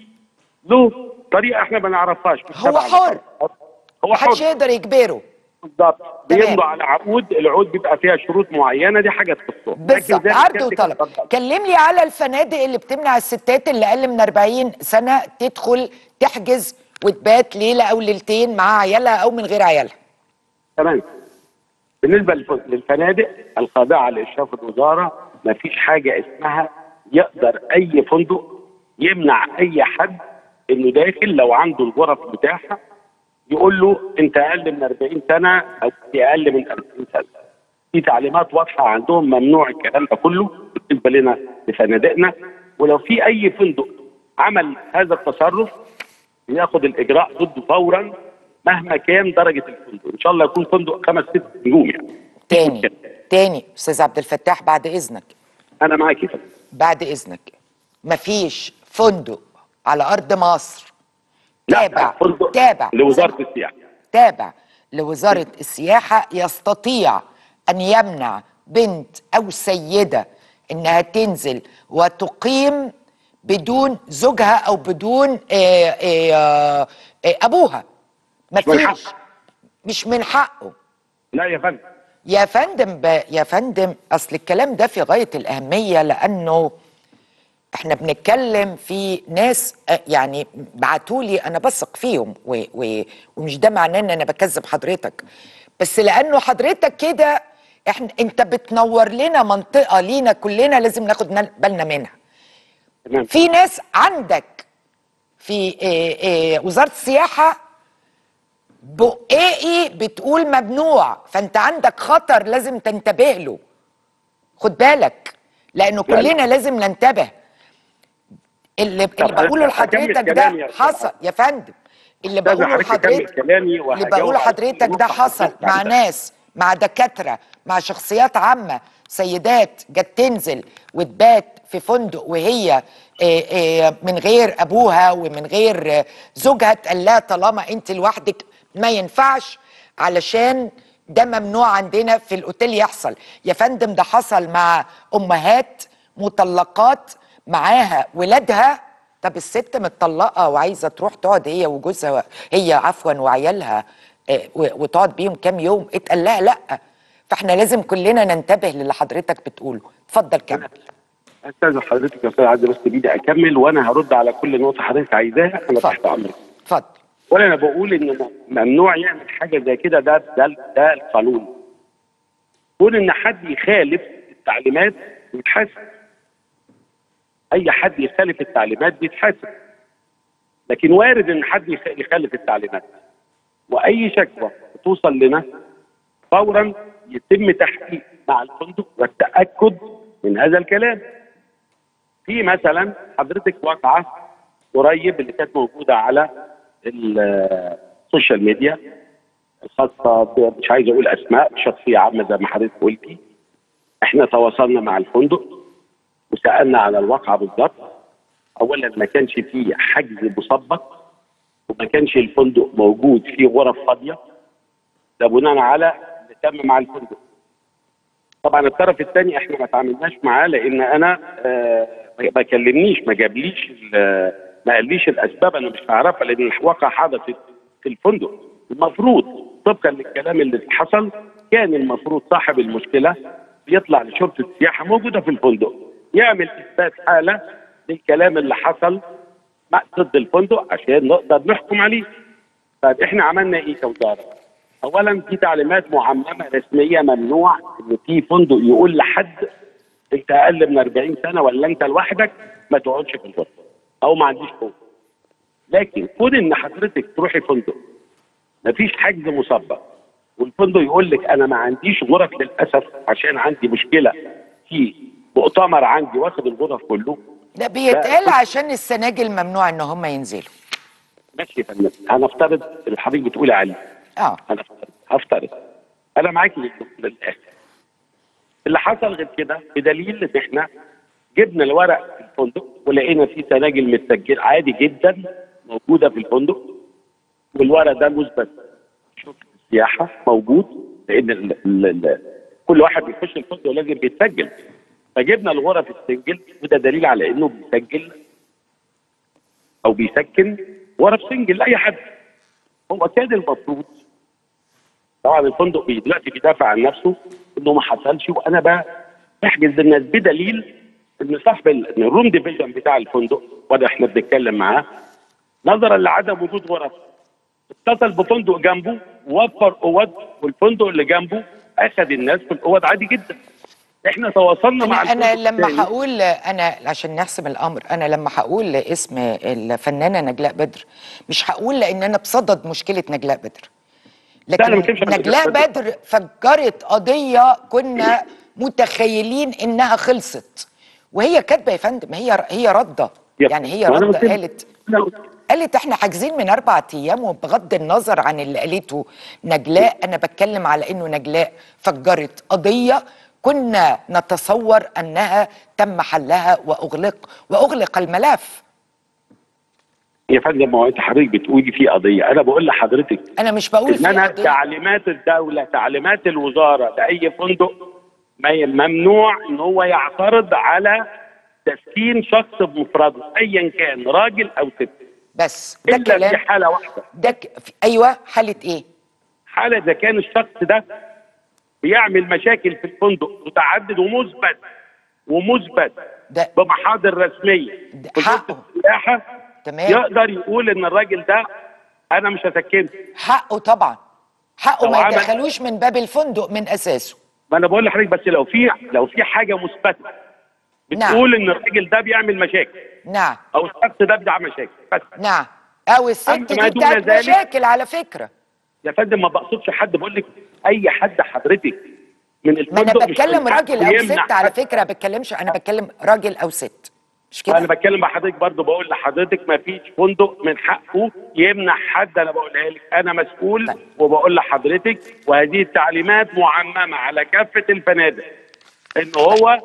له طريقه احنا ما نعرفهاش مش هو تبع حر. هو حر محدش يقدر يجبره بالظبط تمام. بيمضوا على عقود العقود بيبقى فيها شروط معينه دي حاجه تخصهم لكن بالظبط زي ما عرض سيادتك وطلب اتفضلت. كلمني على الفنادق اللي بتمنع الستات اللي اقل من 40 سنه تدخل تحجز وتبات ليله او ليلتين مع عيالها او من غير عيالها تمام بالنسبه للف- للفنادق الخاضعه لاشراف الوزاره ما فيش حاجه اسمها يقدر اي فندق يمنع اي حد انه داخل لو عنده الغرف متاحه يقول له انت اقل من 40 سنه او اقل من 40 سنه في تعليمات واضحه عندهم ممنوع الكلام ده كله بالنسبه لنا لفنادقنا ولو في اي فندق عمل هذا التصرف ياخد الاجراء ضده فورا مهما كان درجه الفندق ان شاء الله يكون فندق خمس ست نجوم يعني تاني تاني استاذ عبد الفتاح بعد اذنك انا معاك يا فندم. بعد اذنك مفيش فندق على ارض مصر لا، تابع فندق تابع لوزاره السياحه تابع لوزارة السياحة يستطيع أن يمنع بنت أو سيدة إنها تنزل وتقيم بدون زوجها أو بدون آه، آه، آه، أبوها من مفيش حقه. مش من حقه لا يا فندم يا فندم ب... يا فندم اصل الكلام ده في غايه الاهميه لانه احنا بنتكلم في ناس آه، يعني بعتوا لي انا بثق فيهم و... و... ومش ده معناه ان انا بكذب حضرتك بس لانه حضرتك كده احنا انت بتنور لنا منطقه لينا كلنا لازم ناخد نال- بالنا منها تمام في ناس عندك في آه، آه، وزاره السياحه بقائي بتقول ممنوع فانت عندك خطر لازم تنتبه له خد بالك لانه لا، لا. كلنا لازم ننتبه اللي, طب اللي بقوله أنا هكمل لحضرتك كلامي ده يا أستاذ حصل يا فندم اللي أستاذ بقوله حضرتك كمل لحضرتك كلامي اللي وهجاوب بقوله على لحضرتك كل ده نقطة حصل حضرتك مع عندها. ناس مع دكاتره مع شخصيات عامه سيدات جت تنزل وتبات في فندق وهي آه، آه، من غير ابوها ومن غير آه، زوجها اتقال لها طالما انت لوحدك ما ينفعش علشان ده ممنوع عندنا في الاوتيل يحصل يا فندم ده حصل مع امهات مطلقات معاها ولادها طب الست متطلقه وعايزه تروح تقعد هي وجوزها هي عفوا وعيالها آه، و- وتقعد بيهم كام يوم اتقال لها لا فاحنا لازم كلنا ننتبه للي حضرتك بتقوله اتفضل كمل استاذ حضرتك يا استاذ عادل بس بايدي اكمل وانا هرد على كل نقطه حضرتك عايزاها انا تحت امرك اتفضل ولا انا بقول ان ممنوع يعمل حاجه زي كده ده ده ده القانون كون ان حد يخالف التعليمات بيتحاسب اي حد يخالف التعليمات بيتحاسب لكن وارد ان حد يخ- يخالف التعليمات واي شكوى توصل لنا فورا يتم تحقيق مع الفندق والتاكد من هذا الكلام في مثلا حضرتك واقعه قريب اللي كانت موجوده على ال- السوشيال ميديا الخاصه ب- مش عايز اقول اسماء شخصيه عامه زي ما حضرتك قلتي احنا تواصلنا مع الفندق وسالنا على الواقعه بالظبط اولا ما كانش فيه حجز مسبق وما كانش الفندق موجود فيه غرف فاضيه ده بناء على اللي تم مع الفندق طبعا الطرف الثاني احنا ما تعاملناش معاه لان انا آه ما ما كلمنيش ما جابليش ال- ما قاليش الاسباب انا مش هعرفها لان الواقع حدثت في الفندق المفروض طبقا للكلام اللي حصل كان المفروض صاحب المشكله يطلع لشرطه السياحه موجوده في الفندق يعمل اثبات حاله للكلام اللي حصل مع- ضد الفندق عشان نقدر نحكم عليه طيب احنا عملنا ايه كوزاره؟ اولا في تعليمات معممه رسميه ممنوع ان في فندق يقول لحد انت اقل من 40 سنه ولا انت لوحدك ما تقعدش في الفندق او ما عنديش فندق لكن كون ان حضرتك تروحي فندق ما فيش حجز مسبق والفندق يقول لك انا ما عنديش غرف للاسف عشان عندي مشكله في مؤتمر عندي واخد الغرف كله ده بيتقال عشان السناجل ممنوع ان هم ينزلوا ماشي يا فندم هنفترض اللي حضرتك بتقولي عليه اه هنفترض هفترض انا معاك لل- للاخر اللي حصل غير كده بدليل ان احنا جبنا الورق في الفندق ولقينا فيه سناجل متسجله عادي جدا موجوده في الفندق والورق ده مثبت شوف السياحه موجود لان ال ال ال كل واحد بيخش الفندق لازم بيتسجل فجبنا الغرف السنجل وده دليل على انه بيسجل او بيسكن غرف سنجل لاي حد هو كان المفروض طبعا الفندق بي- دلوقتي بيدافع عن نفسه انه ما حصلش وانا بقى بحجز الناس بدليل ان صاحب ال- إن الروم ديفيجن بتاع الفندق وده احنا بنتكلم معاه نظرا لعدم وجود غرف اتصل بفندق جنبه ووفر اوض والفندق اللي جنبه اخذ الناس في الاوض عادي جدا احنا تواصلنا مع انا انا الفندق لما التاني. هقول انا عشان نحسم الامر انا لما هقول اسم الفنانه نجلاء بدر مش هقول لان انا بصدد مشكله نجلاء بدر لا، أنا ما لكن بتكلمش عن نجلاء نجلاء بدر فجرت قضيه كنا متخيلين انها خلصت وهي كاتبه يا فندم هي هي رده يعني هي وأنا رده قلت- قالت قالت احنا حاجزين من اربع ايام وبغض النظر عن اللي قالته نجلاء انا بتكلم على انه نجلاء فجرت قضيه كنا نتصور انها تم حلها واغلق واغلق الملف يا فندم ما هو انت حضرتك بتقولي في قضيه انا بقول لحضرتك انا مش بقول ان في انا قضيه تعليمات الدوله تعليمات الوزاره لاي فندق ما ي- ممنوع ان هو يعترض على تسكين شخص بمفرده ايا كان راجل او ست بس ده الا في كلام حاله واحده ده ك... في- ايوه حاله ايه حاله اذا كان الشخص ده بيعمل مشاكل في الفندق متعدد ومثبت ومثبت ده بمحاضر رسميه ده في حقه. وزارة السياحه تمام يقدر يقول ان الراجل ده انا مش هسكنه حقه طبعا حقه لو ما عمل- يدخلوش من باب الفندق من اساسه ما انا بقول لحضرتك بس لو في لو في حاجه مثبته بتقول ان الراجل ده بيعمل مشاكل نعم او الشخص ده بيعمل مشاكل بس نعم او الست أما ما دي دون بتاعت ذلك- مشاكل على فكره يا فندم ما بقصدش حد بقول لك اي حد حضرتك من ما الفندق انا مش بتكلم من حقه راجل او يمنع ست على حد. فكره بتكلمش انا بتكلم راجل او ست مش انا كده بتكلم مع حضرتك برضه بقول لحضرتك ما فيش فندق من حقه يمنع حد انا بقولها لك انا مسؤول طيب. وبقول لحضرتك وهذه التعليمات معممه على كافه الفنادق ان هو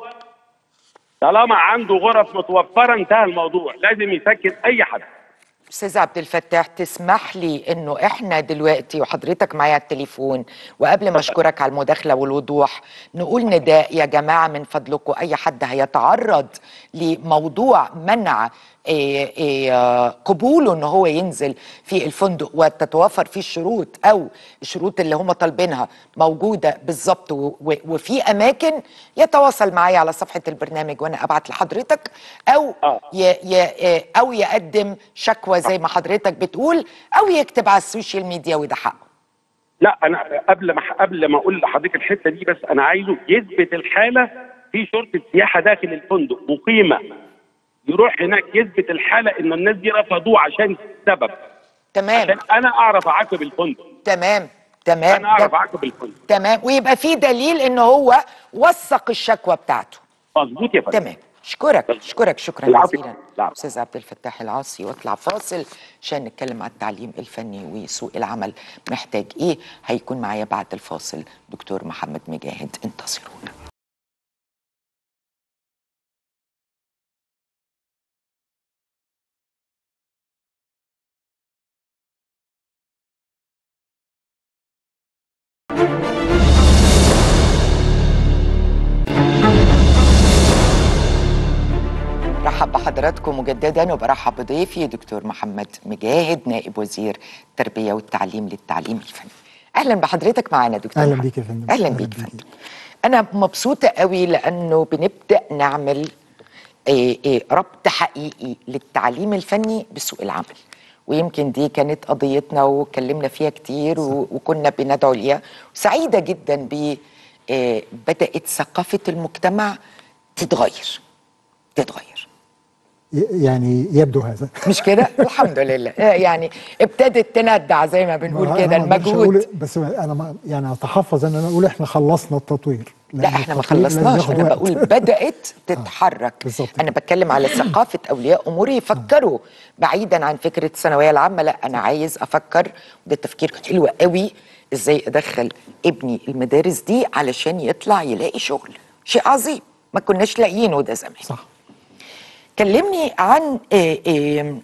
طالما عنده غرف متوفره انتهى الموضوع لازم يسكن اي حد استاذ عبد الفتاح تسمح لي انه احنا دلوقتي وحضرتك معايا على التليفون وقبل ما اشكرك على المداخله والوضوح نقول نداء يا جماعه من فضلكم اي حد هيتعرض لموضوع منع إيه إيه آه، قبوله ان هو ينزل في الفندق وتتوفر فيه الشروط او الشروط اللي هم طالبينها موجوده بالظبط و- و- وفي اماكن يتواصل معايا على صفحه البرنامج وانا ابعت لحضرتك او آه. ي ي او يقدم شكوى زي ما حضرتك بتقول او يكتب على السوشيال ميديا وده حقه لا انا قبل ما قبل ما اقول لحضرتك الحته دي بس انا عايزه يثبت الحاله في شرطه سياحه داخل الفندق مقيمه يروح هناك يثبت الحاله ان الناس دي رفضوه عشان سبب تمام عشان انا اعرف اعاقب الفندق تمام تمام انا اعرف ده- اعاقب الفندق تمام ويبقى في دليل ان هو وثق الشكوى بتاعته مظبوط يا فندم تمام اشكرك اشكرك شكرا العفو. جزيلا العفو. استاذ عبد الفتاح العاصي واطلع فاصل عشان نتكلم عن التعليم الفني وسوق العمل محتاج ايه هيكون معايا بعد الفاصل دكتور محمد مجاهد انتظرونا رحب بحضراتكم مجددا وبرحب بضيفي دكتور محمد مجاهد نائب وزير التربيه والتعليم للتعليم الفني اهلا بحضرتك معانا دكتور أهلا محمد. بيك يا فندم. اهلا أهلا بيك بيك. فندم انا مبسوطه قوي لانه بنبدا نعمل إيه إيه ربط حقيقي للتعليم الفني بسوق العمل ويمكن دي كانت قضيتنا واتكلمنا فيها كتير و- وكنا بندعو ليها سعيده جدا ب إيه بدات ثقافه المجتمع تتغير تتغير ي- يعني يبدو هذا مش كده الحمد لله آه، يعني ابتدت تندع زي ما بنقول ما- كده أنا ما أقدرش المجهود أقول- بس انا ما يعني اتحفظ ان انا اقول احنا خلصنا التطوير لا لأن احنا ما التطوير لازم خلصناش ياخد انا وقت. بقول بدات تتحرك بالظبط انا كده. بتكلم على ثقافه اولياء امور يفكروا بعيدا عن فكره الثانويه العامه لا انا عايز افكر وده تفكير حلو قوي ازاي ادخل ابني المدارس دي علشان يطلع يلاقي شغل شيء عظيم ما كناش لاقيينه ده زمان صح كلمني عن آه، آه،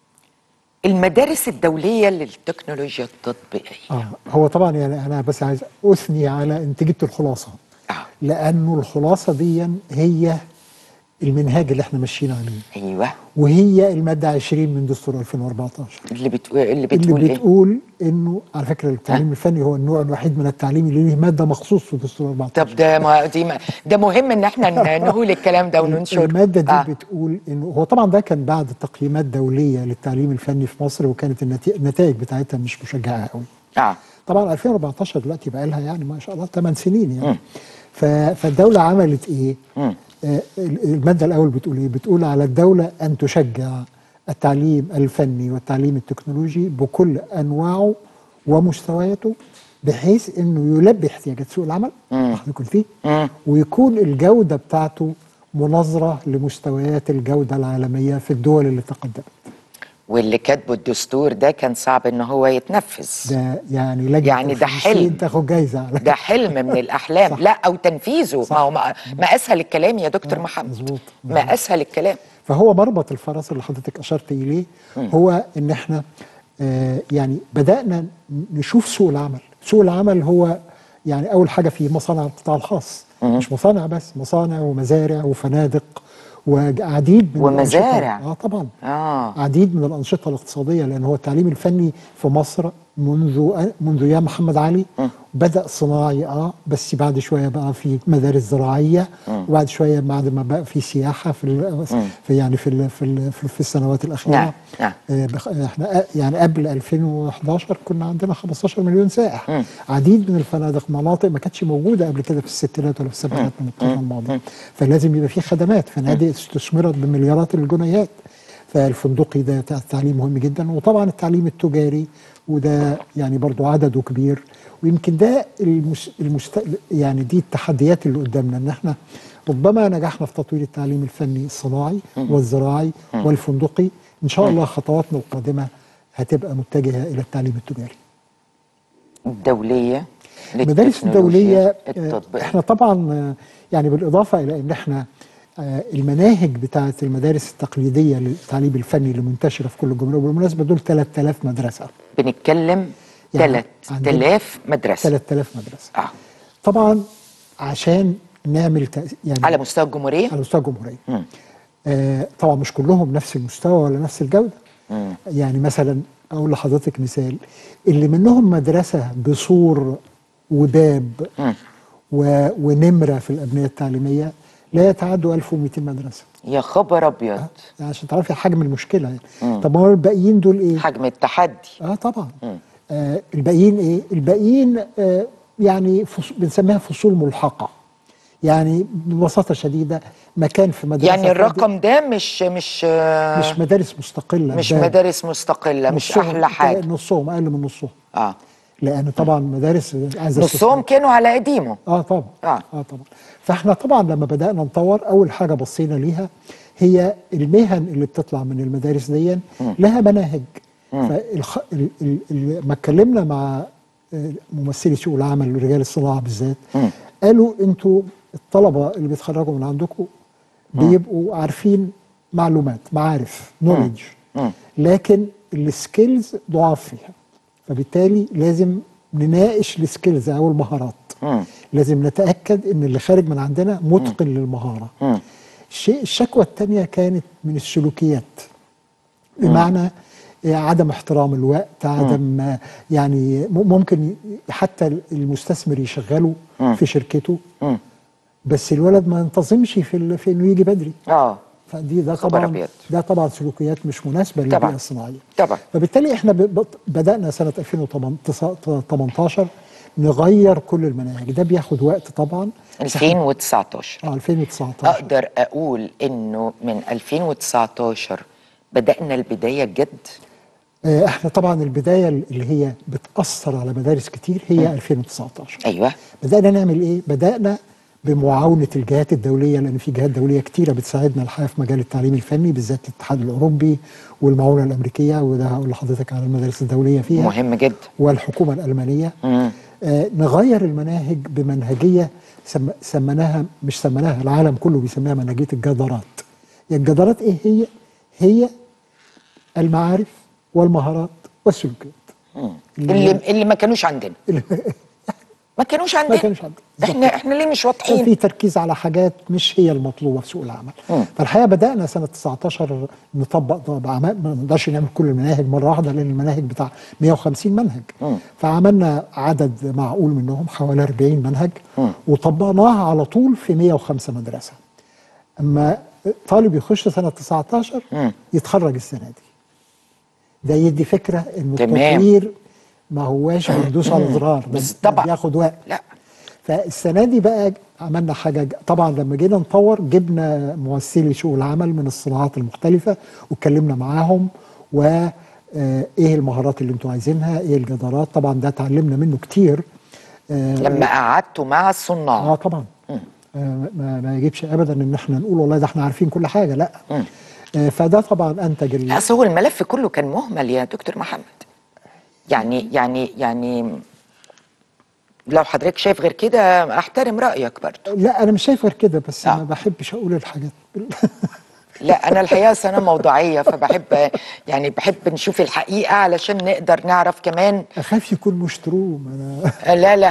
المدارس الدوليه للتكنولوجيا التطبيقيه اه هو طبعا يعني انا بس عايز اثني على انتاجيه الخلاصه آه. لانه الخلاصه دي هي المنهاج اللي احنا ماشيين عليه ايوه وهي الماده 20 من دستور 2014 اللي بتقول اللي اللي بتقول ايه بتقول انه على فكره التعليم الفني هو النوع الوحيد من التعليم اللي له ماده مخصوص في دستور 14 طب ده ما دي ما ده مهم ان احنا ن- نقول الكلام ده وننشره المادة دي آه. آه. بتقول انه هو طبعا ده كان بعد تقييمات دولية للتعليم الفني في مصر وكانت النتي- النتائج بتاعتها مش مشجعة قوي. اه طبعا 2014 دلوقتي بقى لها يعني ما شاء الله 8 سنين يعني. ف- فالدولة عملت ايه؟ مم. آه ال- المادة الأول بتقول ايه؟ بتقول على الدولة أن تشجع التعليم الفني والتعليم التكنولوجي بكل أنواعه ومستوياته بحيث انه يلبي احتياجات سوق العمل حضرتك قلتيه مم. ويكون الجودة بتاعته مناظره لمستويات الجوده العالميه في الدول اللي تقدمت واللي كاتبه الدستور ده كان صعب ان هو يتنفذ ده يعني لجنه يعني ده الفلسطين حلم. تاخد جايزه على ده حلم من الاحلام صح. لا او تنفيذه صح. ما هو ما, ما اسهل الكلام يا دكتور آه، محمد مظبوط، ما مظبوط. اسهل الكلام فهو مربط الفرس اللي حضرتك اشرت اليه هو ان احنا آه يعني بدانا نشوف سوق العمل سوق العمل هو يعني اول حاجه في مصانع القطاع الخاص مش مصانع بس مصانع ومزارع وفنادق وعديد من ومزارع. الأنشطة- اه طبعا اه عديد من الانشطه الاقتصاديه لان هو التعليم الفني في مصر منذ منذ ايام محمد علي بدا صناعي اه بس بعد شويه بقى في مدارس زراعيه وبعد شويه بعد ما بقى في سياحه في, ال- في يعني في ال- في ال- في في السنوات الاخيره نعم، نعم. آه بخ- احنا آه يعني قبل 2011 كنا عندنا 15 مليون سائح عديد من الفنادق مناطق ما كانتش موجوده قبل كده في الستينات ولا في السبعينات من القرن الماضي فلازم يبقى في خدمات فنادق استثمرت بمليارات الجنيهات فالفندقي ده تع- تعليم مهم جدا وطبعا التعليم التجاري وده يعني برضو عدده كبير ويمكن ده المس... المست... يعني دي التحديات اللي قدامنا ان احنا ربما نجحنا في تطوير التعليم الفني الصناعي والزراعي والفندقي ان شاء الله خطواتنا القادمه هتبقى متجهه الى التعليم التجاري الدوليه المدارس للتكنولوجيا، الدوليه آه، التطبيق احنا طبعا آه، يعني بالاضافه الى ان احنا آه، المناهج بتاعه المدارس التقليديه للتعليم الفني اللي منتشره في كل الجمهوريه بالمناسبه دول 3000 مدرسه بنتكلم يعني 3000 مدرسه 3000 مدرسه اه طبعا عشان نعمل تأس- يعني على مستوى الجمهوريه على مستوى الجمهوريه آه طبعا مش كلهم نفس المستوى ولا نفس الجوده يعني مثلا اقول لحضرتك مثال اللي منهم مدرسه بسور وباب و... ونمره في الابنيه التعليميه لا يتعدوا 1200 مدرسه يا خبر ابيض يعني عشان تعرفي حجم المشكله يعني طب ما هو الباقيين دول ايه؟ حجم التحدي اه طبعا آه الباقيين ايه الباقيين آه يعني فص... بنسميها فصول ملحقه يعني ببساطه شديده مكان في مدرسه يعني فاضية، الرقم ده مش مش آه، مش مدارس مستقله مش ده مدارس مستقله مش نصهم- احلى حاجه نصهم اقل من نصهم اه لان طبعا مدارس عايزه نصهم كانوا على قديمه اه طبعا آه. اه طبعا فاحنا طبعا لما بدانا نطور اول حاجه بصينا ليها هي المهن اللي بتطلع من المدارس دي لها مناهج فالخ... ال... ال... ال... ما اتكلمنا مع آه، ممثلي سوق العمل ورجال الصناعه بالذات قالوا انتوا الطلبه اللي بيتخرجوا من عندكم بيبقوا عارفين معلومات معارف نولج لكن السكيلز ضعاف فيها فبالتالي لازم نناقش السكيلز او المهارات لازم نتاكد ان اللي خارج من عندنا متقن للمهاره الشيء الشكوى الثانيه كانت من السلوكيات بمعنى آه، عدم احترام الوقت عدم آه، يعني م- ممكن ي- حتى المستثمر يشغله في شركته بس الولد ما ينتظمش في ال- في انه يجي بدري اه فدي ده خبر طبعا أبيض. ده طبعا سلوكيات مش مناسبه طبعاً. للبيئه الصناعيه طبعا فبالتالي احنا ب- بط- بدانا سنه 2018 نغير كل المناهج ده بياخد وقت طبعا 2019 اه 2019 اقدر اقول انه من 2019 بدانا البدايه الجد آه، احنا طبعا البدايه اللي هي بتاثر على مدارس كتير هي 2019 ايوه بدانا نعمل ايه بدانا بمعاونه الجهات الدوليه لان في جهات دوليه كتيره بتساعدنا الحقيقه في مجال التعليم الفني بالذات الاتحاد الاوروبي والمعونه الامريكيه وده هقول لحضرتك على المدارس الدوليه فيها مهم جدا والحكومه الالمانيه مم. آه نغير المناهج بمنهجيه سم سميناها مش سميناها العالم كله بيسميها منهجيه الجدارات الجدارات ايه هي هي المعارف والمهارات والسلوكيات اللي اللي ما كانوش عندنا اللي ما كانوش عندنا كانوش عندنا. احنا احنا ليه مش كان واضحين في تركيز على حاجات مش هي المطلوبه في سوق العمل فالحقيقه بدانا سنه 19 نطبق طبعا ما نقدرش نعمل كل المناهج مره واحده لان المناهج بتاع 150 منهج فعملنا عدد معقول منهم حوالي 40 منهج وطبقناها على طول في 105 مدرسه اما طالب يخش سنه 19 يتخرج السنه دي ده يدي فكره ان تمام. التطوير ما هواش بندوس على زرار ده بس طبعا. بياخد وقت لا فالسنه دي بقى عملنا حاجه ج- طبعا لما جينا نطور جبنا ممثلي سوق العمل من الصناعات المختلفه واتكلمنا معاهم و آه، ايه المهارات اللي انتوا عايزينها ايه الجدارات طبعا ده اتعلمنا منه كتير آه، لما قعدتوا مع اه الصناع طبعا آه، ما, ما يجيبش ابدا ان احنا نقول والله ده احنا عارفين كل حاجه لا آه، فده طبعا انتج ال- اصل هو الملف كله كان مهمل يا دكتور محمد يعني يعني يعني لو حضرتك شايف غير كده احترم رايك برضه لا انا مش شايف غير كده بس آه. ما بحبش اقول الحاجات لا انا الحقيقه أصل انا موضوعيه فبحب يعني بحب نشوف الحقيقه علشان نقدر نعرف كمان اخاف يكون مشتروم انا لا لا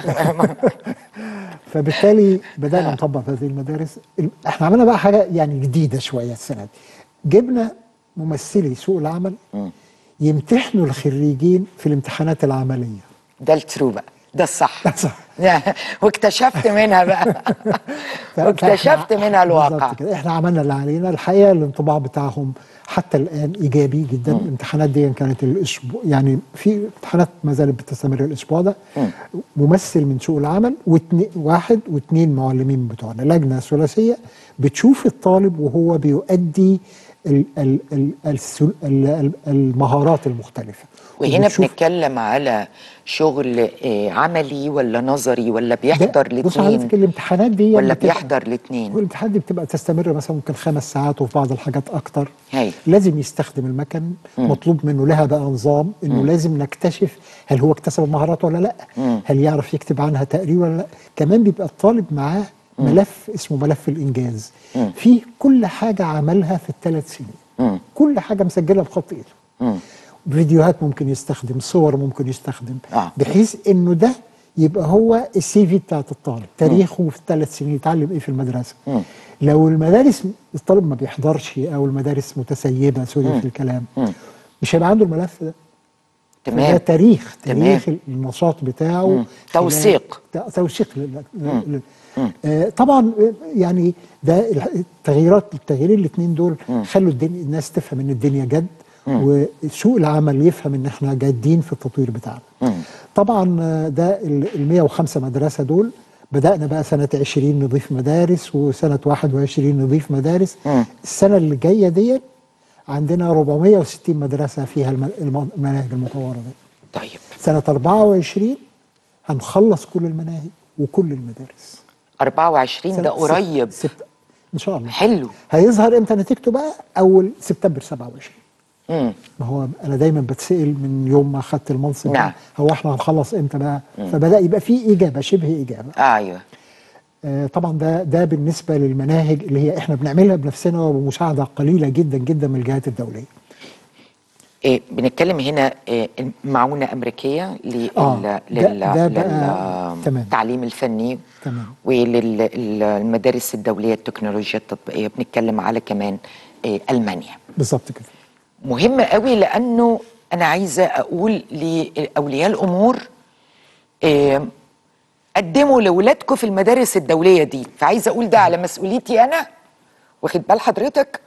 فبالتالي بدانا نطبق هذه المدارس ال- احنا عملنا بقى حاجه يعني جديده شويه السنه دي جبنا ممثلي سوق العمل يمتحنوا الخريجين في الامتحانات العمليه ده الترو بقى ده الصح صح. واكتشفت منها بقى ف- واكتشفت فإحنا- منها الواقع بالظبط كده احنا عملنا اللي علينا الحقيقه الانطباع بتاعهم حتى الان ايجابي جدا الامتحانات دي كانت الاسبوع يعني في امتحانات ما زالت بتستمر الاسبوع ده ممثل من سوق العمل واتنين واحد واثنين معلمين بتوعنا لجنه ثلاثيه بتشوف الطالب وهو بيؤدي ال ال ال السل- ال ال المهارات المختلفه وهنا وبتشوف- بنتكلم على شغل آه، عملي ولا نظري ولا ده- بيحضر بص حضرتك الاثنين الامتحانات دي ولا بتبقى- بيحضر الاثنين والامتحانات دي بتبقى تستمر مثلا ممكن خمس ساعات وفي بعض الحاجات اكتر هاي. لازم يستخدم المكن مطلوب منه لها بقى نظام انه لازم نكتشف هل هو اكتسب المهارات ولا لا هل يعرف يكتب عنها تقرير ولا لا كمان بيبقى الطالب معاه ملف اسمه ملف الانجاز فيه كل حاجه عملها في الثلاث سنين كل حاجه مسجلها بخط ايده فيديوهات ممكن يستخدم صور ممكن يستخدم آه. بحيث انه ده يبقى هو السي في بتاعت الطالب تاريخه في الثلاث سنين يتعلم ايه في المدرسه لو المدارس الطالب ما بيحضرش او المدارس متسيبه سوري في الكلام مش هيبقى عنده الملف ده ده تمام تاريخ تمام. تاريخ النشاط بتاعه مم. توثيق. خلال- ت- توثيق لل- لل- آه طبعا آه، يعني ده الح- التغييرات التغييرين الاثنين دول خلوا الدنيا الناس تفهم ان الدنيا جد وسوق العمل يفهم ان احنا جادين في التطوير بتاعنا طبعا آه، ده ال 105 مدرسه دول بدأنا بقى سنة 20 نضيف مدارس وسنة 21 نضيف مدارس السنة اللي جاية دي عندنا 460 مدرسة فيها الم- الم- المناهج المطورة دي طيب سنة 24 هنخلص كل المناهج وكل المدارس 24 ده سنة قريب سبت... سبت... ان شاء الله حلو هيظهر امتى نتيجته بقى اول سبتمبر 27 مم. ما هو انا دايما بتسال من يوم ما اخدت المنصب نعم. هو احنا هنخلص امتى بقى فبدا يبقى في اجابه شبه اجابه ايوه آه طبعا ده ده بالنسبه للمناهج اللي هي احنا بنعملها بنفسنا وبمساعده قليله جدا جدا من الجهات الدوليه إيه بنتكلم هنا إيه معونة أمريكية لل آه، ده- لل ده بقى- تمام. للتعليم الفني تمام. وللمدارس الدولية التكنولوجيا التطبيقية بنتكلم على كمان إيه ألمانيا بالظبط كده مهم قوي لأنه أنا عايزة أقول لأولياء الأمور إيه قدموا لأولادكم في المدارس الدولية دي فعايزة أقول ده على مسؤوليتي أنا واخد بال حضرتك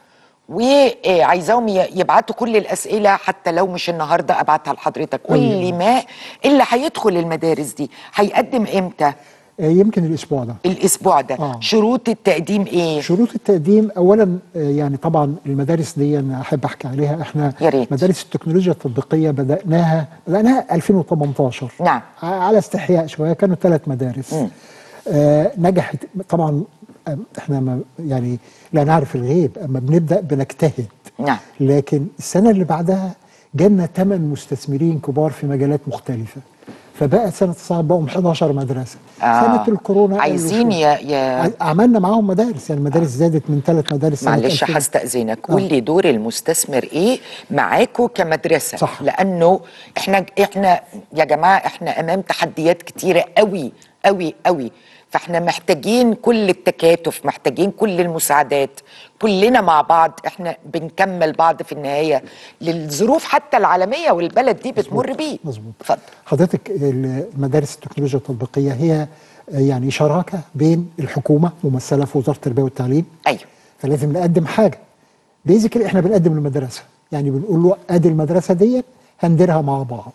وعايزاهم ي- يبعتوا كل الاسئله حتى لو مش النهارده ابعتها لحضرتك قول لي ما اللي هيدخل المدارس دي هيقدم امتى آه يمكن الاسبوع ده الاسبوع ده آه. شروط التقديم ايه شروط التقديم اولا آه، يعني طبعا المدارس دي انا احب احكي عليها احنا يا ريت. مدارس التكنولوجيا التطبيقيه بداناها بداناها 2018 نعم. ع- على استحياء شويه كانوا ثلاث مدارس آه نجحت طبعا آه، احنا ما يعني لا نعرف الغيب اما بنبدا بنجتهد نعم. لكن السنه اللي بعدها جالنا ثمان مستثمرين كبار في مجالات مختلفه فبقت سنه 9 بقوا 11 مدرسه آه. سنه الكورونا قالوا عايزين شوية. يا يا عملنا معاهم مدارس يعني المدارس زادت من ثلاث مدارس سنة معلش 2000. هستأذنك قول لي دور المستثمر ايه معاكوا كمدرسة صح. لأنه احنا احنا يا جماعة احنا أمام تحديات كتيرة قوي قوي قوي فاحنا محتاجين كل التكاتف محتاجين كل المساعدات كلنا مع بعض احنا بنكمل بعض في النهاية للظروف حتى العالمية والبلد دي بتمر بيه مظبوط اتفضل حضرتك المدارس التكنولوجيا التطبيقيه هي يعني شراكه بين الحكومه ممثله في وزاره التربيه والتعليم ايوه فلازم نقدم حاجه بيزيكلي احنا بنقدم للمدرسه يعني بنقول له ادي المدرسه دي هنديرها مع بعض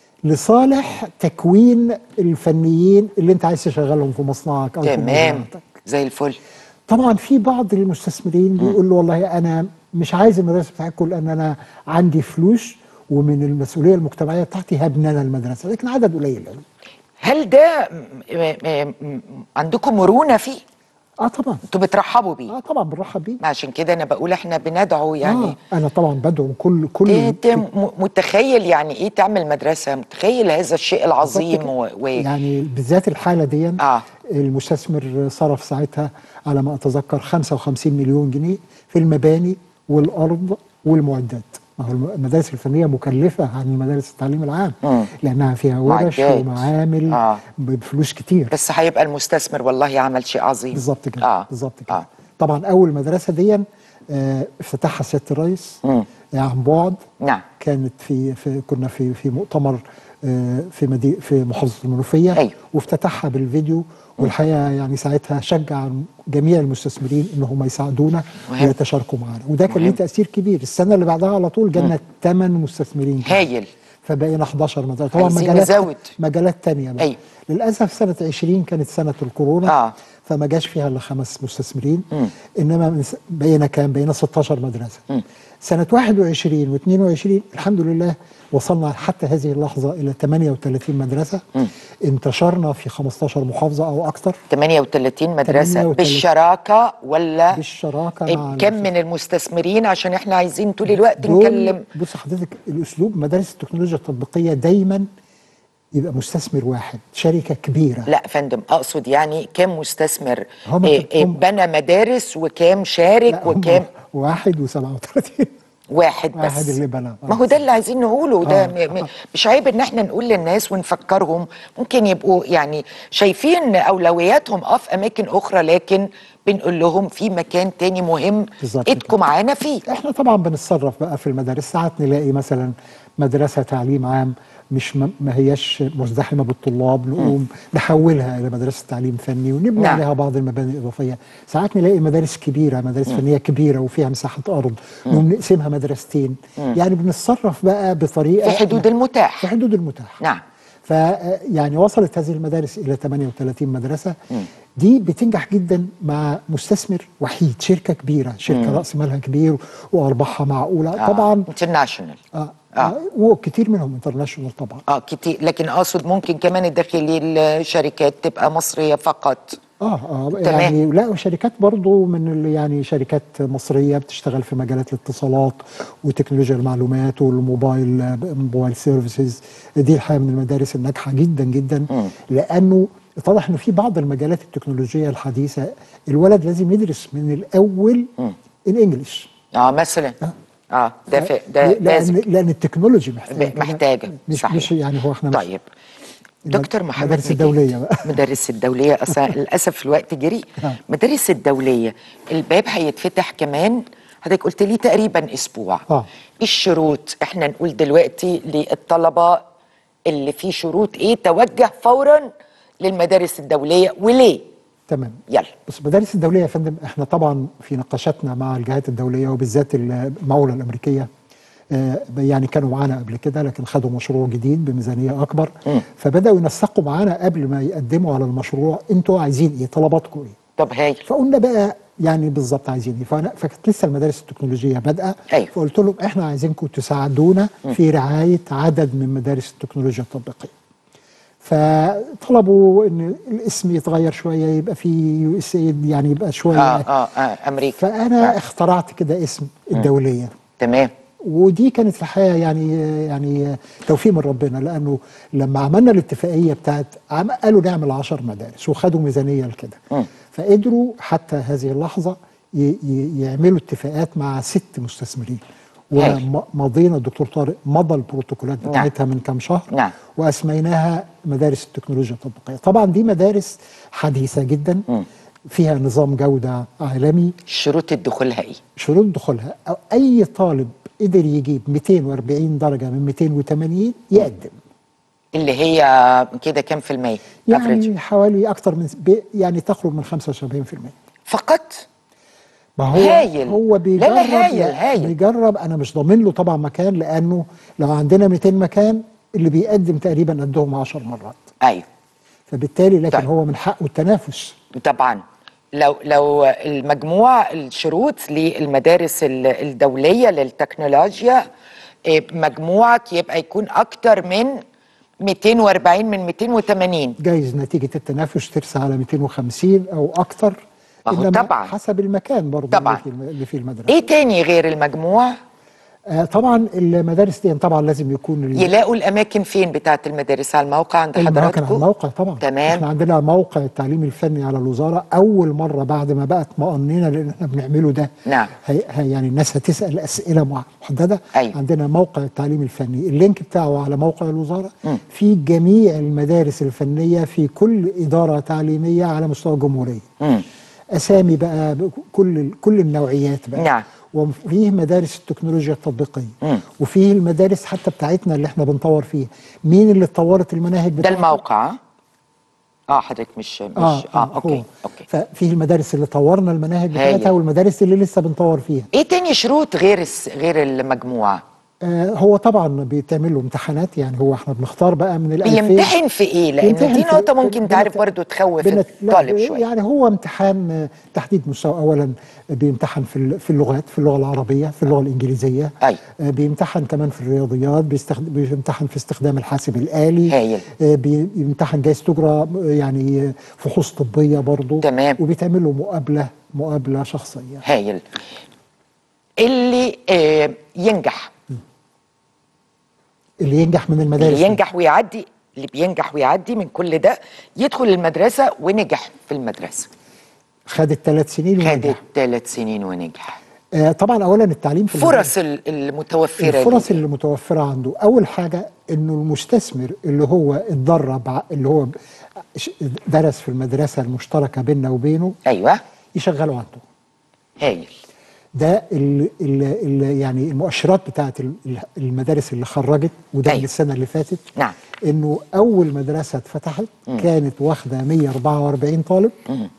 لصالح تكوين الفنيين اللي انت عايز تشغلهم في مصنعك او في تمام مزرعتك. زي الفل طبعا في بعض المستثمرين بيقول له والله انا مش عايز المدرسه بتاعتكم لان انا عندي فلوس ومن المسؤوليه المجتمعيه بتاعتي هبني انا المدرسه لكن عدد قليل قوي هل ده م- م- م- عندكم مرونة فيه اه طبعا انتوا بترحبوا بيه اه طبعا بنرحب بيه ما عشان كده انا بقول احنا بندعو يعني آه انا طبعا بدعو كل كل انت م- متخيل يعني ايه تعمل مدرسه متخيل هذا الشيء العظيم و... و... يعني بالذات الحاله دي آه. المستثمر صرف ساعتها على ما اتذكر 55 مليون جنيه في المباني والارض والمعدات ما هو المدارس الفنيه مكلفه عن مدارس التعليم العام مم. لانها فيها ورش معدات. ومعامل آه. بفلوس كتير بس هيبقى المستثمر والله عمل شيء عظيم بالظبط كده اه بالظبط كده آه. طبعا اول مدرسه دي آه افتتحها سياده الرئيس مم. عن بعد نعم كانت في, في كنا في في مؤتمر آه، في مدي في محافظه المنوفيه أيوة. وافتتحها بالفيديو والحقيقه يعني ساعتها شجع جميع المستثمرين ان هم يساعدونا مهم. ويتشاركوا معنا وده كان ليه مهم. تاثير كبير السنه اللي بعدها على طول جالنا ثمان مستثمرين كمان. هايل فبقينا 11 مدرسه طبعا عايزين مجالات نزود. مجالات تانية بقى أيوة. للاسف سنه 20 كانت سنه الكورونا آه. فما جاش فيها الا خمس مستثمرين مم. انما من س- بقينا كام بقينا 16 مدرسه مم. سنه 21 و22 الحمد لله وصلنا حتى هذه اللحظه الى 38 مدرسه مم. انتشرنا في 15 محافظه او اكثر 38 مدرسه 38. بالشراكه ولا بالشراكه مع كم من المستثمرين عشان احنا عايزين طول الوقت دول- نكلم بص حضرتك الاسلوب مدارس التكنولوجيا التطبيقيه دايما يبقى مستثمر واحد شركه كبيره لا فندم اقصد يعني كام مستثمر هم إيه إيه هم- بنى مدارس وكام شارك لا، هم وكام واحد و37 واحد بس واحد اللي بنى. ما هو ده اللي عايزين نقوله ده آه. م- م- مش عيب ان احنا نقول للناس ونفكرهم ممكن يبقوا يعني شايفين اولوياتهم اه في اماكن اخرى لكن بنقول لهم في مكان تاني مهم بالظبط ايدكم كده. معانا فيه احنا طبعا بنتصرف بقى في المدارس ساعات نلاقي مثلا مدرسه تعليم عام مش ما ما هياش مزدحمه بالطلاب نقوم نحولها الى مدرسه تعليم فني ونبني نعم. عليها بعض المباني الاضافيه ساعات نلاقي مدارس كبيره مدارس فنيه كبيره وفيها مساحه ارض نقوم نقسمها مدرستين يعني بنتصرف بقى بطريقه في حدود المتاح في حدود المتاح نعم ف يعني وصلت هذه المدارس الى 38 مدرسه دي بتنجح جدا مع مستثمر وحيد شركه كبيره شركه راس مالها كبير وارباحها معقوله طبعا انترناشونال آه. آه. آه. وكتير منهم انترناشونال طبعا اه كتير لكن اقصد ممكن كمان الداخلي الشركات تبقى مصريه فقط اه اه تمام. يعني لا شركات برضو من ال- يعني شركات مصريه بتشتغل في مجالات الاتصالات وتكنولوجيا المعلومات والموبايل موبايل سيرفيسز دي الحقيقه من المدارس الناجحه جدا جدا لانه اتضح انه في بعض المجالات التكنولوجيه الحديثه الولد لازم يدرس من الاول الانجليش اه مثلا اه ده في ده لان لازم لان التكنولوجي محتاجه محتاجه مش صحيح. مش يعني هو احنا مش طيب دكتور محمد المدارس نجيب. الدولية بقى. مدارس الدولية أصلا للأسف الوقت جري آه. مدارس الدولية الباب هيتفتح كمان حضرتك قلت لي تقريبا أسبوع آه. إيه الشروط احنا نقول دلوقتي للطلبة اللي فيه شروط إيه توجه فورا للمدارس الدولية وليه تمام يلا بص المدارس الدوليه يا فندم احنا طبعا في نقاشاتنا مع الجهات الدوليه وبالذات المعونه الامريكيه آه، يعني كانوا معانا قبل كده لكن خدوا مشروع جديد بميزانيه اكبر فبداوا ينسقوا معانا قبل ما يقدموا على المشروع انتوا عايزين ايه طلباتكم ايه طب هايل فقلنا بقى يعني بالظبط عايزين ايه فانا فكانت لسه المدارس التكنولوجيه بادئه أيوة. فقلت لهم احنا عايزينكم تساعدونا في رعايه عدد من مدارس التكنولوجيا التطبيقيه فطلبوا ان الاسم يتغير شويه يبقى في يو اس يعني يبقى شويه آه آه آه أمريكا فانا اخترعت كده اسم الدوليه تمام ودي كانت الحقيقه يعني يعني توفيق من ربنا لانه لما عملنا الاتفاقيه بتاعت عم قالوا نعمل 10 مدارس وخدوا ميزانيه لكده مم. فقدروا حتى هذه اللحظه ي- ي- يعملوا اتفاقات مع ست مستثمرين هايل. ومضينا الدكتور طارق مضى البروتوكولات نعم. بتاعتها من كام شهر نعم. واسميناها مدارس التكنولوجيا التطبيقيه طبعا دي مدارس حديثه جدا مم. فيها نظام جوده عالمي شروط الدخولها إيه شروط دخولها أو اي طالب قدر يجيب 240 درجه من 280 يقدم اللي هي كده كام في المية average؟ يعني حوالي اكتر من ب- يعني تقرب من 75% فقط ما هو هايل. هو لا، بيجرب لا، هايل، هايل. بيجرب انا مش ضامن له طبعا مكان لانه لو عندنا 200 مكان اللي بيقدم تقريبا قدهم 10 مرات أيوه فبالتالي لكن طيب. هو من حقه التنافس طبعا لو لو المجموع الشروط للمدارس ال- الدوليه للتكنولوجيا إيه، مجموعك يبقى يكون اكتر من 240 من 280 جايز نتيجه التنافس ترسى على 250 او اكتر أهو إنما طبعاً. حسب المكان برضه طبعاً. اللي في الم- اللي في المدرسه ايه تاني غير المجموع آه طبعا المدارس دي طبعا لازم يكون ال- يلاقوا الاماكن فين بتاعت المدارس على الموقع عند الموقع على حضراتكم الموقع طبعا تمام. احنا عندنا موقع التعليم الفني على الوزاره اول مره بعد ما بقت مقننه لان احنا بنعمله ده نعم. هي هي يعني الناس هتسال اسئله مع- محدده أيوة. عندنا موقع التعليم الفني اللينك بتاعه على موقع الوزاره في جميع المدارس الفنيه في كل اداره تعليميه على مستوى الجمهوريه مم. اسامي بقى كل كل النوعيات بقى نعم. وفيه مدارس التكنولوجيا التطبيقيه مم. وفيه المدارس حتى بتاعتنا اللي احنا بنطور فيها مين اللي اتطورت المناهج ده بتاعتها الموقع اه اه حضرتك مش مش اه, اه, آه اوكي هو. اوكي ففيه المدارس اللي طورنا المناهج هايل. بتاعتها والمدارس اللي لسه بنطور فيها ايه تاني شروط غير الس... غير المجموع آه هو طبعا بيتعمل له امتحانات يعني هو احنا بنختار بقى من ال بيمتحن في ايه لان بيمتحن دي في- نقطه ممكن بنت- تعرف برضو تخوف بنت- لا، الطالب شويه يعني هو امتحان آه، تحديد مستوى اولا بيمتحن في ال- في اللغات في اللغه العربيه في اللغه الانجليزيه أي. آه، بيمتحن كمان في الرياضيات بيستخد... بيمتحن في استخدام الحاسب الالي هايل. آه، بي- بيمتحن جايز تجرى آه، يعني آه، فحوص طبيه برضه تمام. وبيتعمل له مقابله مقابله شخصيه هايل اللي آه ينجح اللي ينجح من المدارس اللي ينجح ويعدي اللي بينجح ويعدي من كل ده يدخل المدرسه ونجح في المدرسه خد الثلاث سنين خد ونجح ثلاث سنين ونجح آه، طبعا اولا التعليم في المدارس- فرص ال- المتوفره الفرص ليه. اللي متوفره عنده اول حاجه انه المستثمر اللي هو اتدرب ع- اللي هو ش- درس في المدرسه المشتركه بيننا وبينه ايوه يشغله عنده هايل ده ال ال ال يعني المؤشرات بتاعت ال- ال- المدارس اللي خرجت وده أيوة. من السنه اللي فاتت نعم. انه اول مدرسه اتفتحت كانت واخده 144 طالب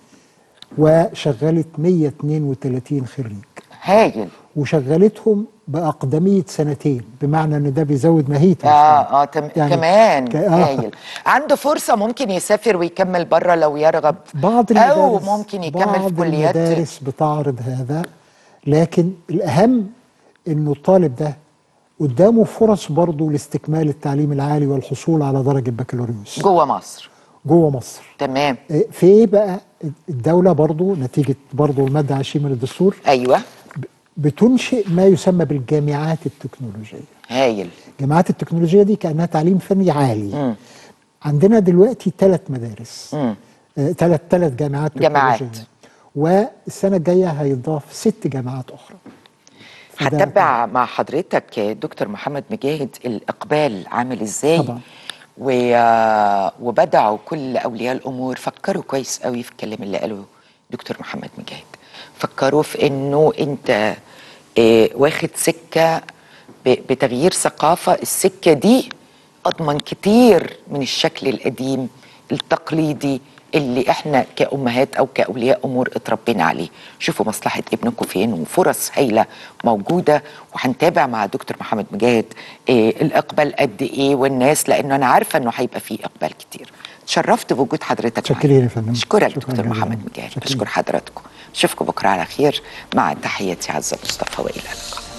وشغلت 132 خريج هايل وشغلتهم باقدميه سنتين بمعنى ان ده بيزود ماهيته اه اه تم يعني كمان ك- آه. هايل عنده فرصه ممكن يسافر ويكمل بره لو يرغب بعض او المدارس ممكن يكمل في بعض كليات المدارس بتعرض هذا لكن الاهم انه الطالب ده قدامه فرص برضه لاستكمال التعليم العالي والحصول على درجه بكالوريوس جوه مصر جوه مصر تمام إيه، في ايه بقى الدوله برضه نتيجه برضه الماده 20 من الدستور ايوه بتنشئ ما يسمى بالجامعات التكنولوجيه هايل الجامعات التكنولوجيه دي كانها تعليم فني عالي مم. عندنا دلوقتي ثلاث مدارس مم. ثلاث ثلاث جامعات جامعات. تكنولوجية. والسنه الجايه هيضاف ست جامعات اخرى فده هتبع مع حضرتك دكتور محمد مجاهد الاقبال عامل ازاي طبعا. و... آه، وبدعوا كل اولياء الامور فكروا كويس قوي في الكلام اللي قاله دكتور محمد مجاهد فكروا في انه انت آه، واخد سكه ب... بتغيير ثقافه السكه دي اضمن كتير من الشكل القديم التقليدي اللي احنا كامهات او كاولياء امور اتربينا عليه شوفوا مصلحه ابنكم فين وفرص هايله موجوده وهنتابع مع دكتور محمد مجاهد إيه الاقبال قد ايه والناس لانه انا عارفه انه هيبقى فيه اقبال كتير تشرفت بوجود حضرتك معايا. شكرا يا فندم. اشكرك شكراً دكتور جزيلاً. محمد مجاهد شكراً. اشكر حضراتكم اشوفكم بكره على خير مع تحياتي عزه مصطفى والى اللقاء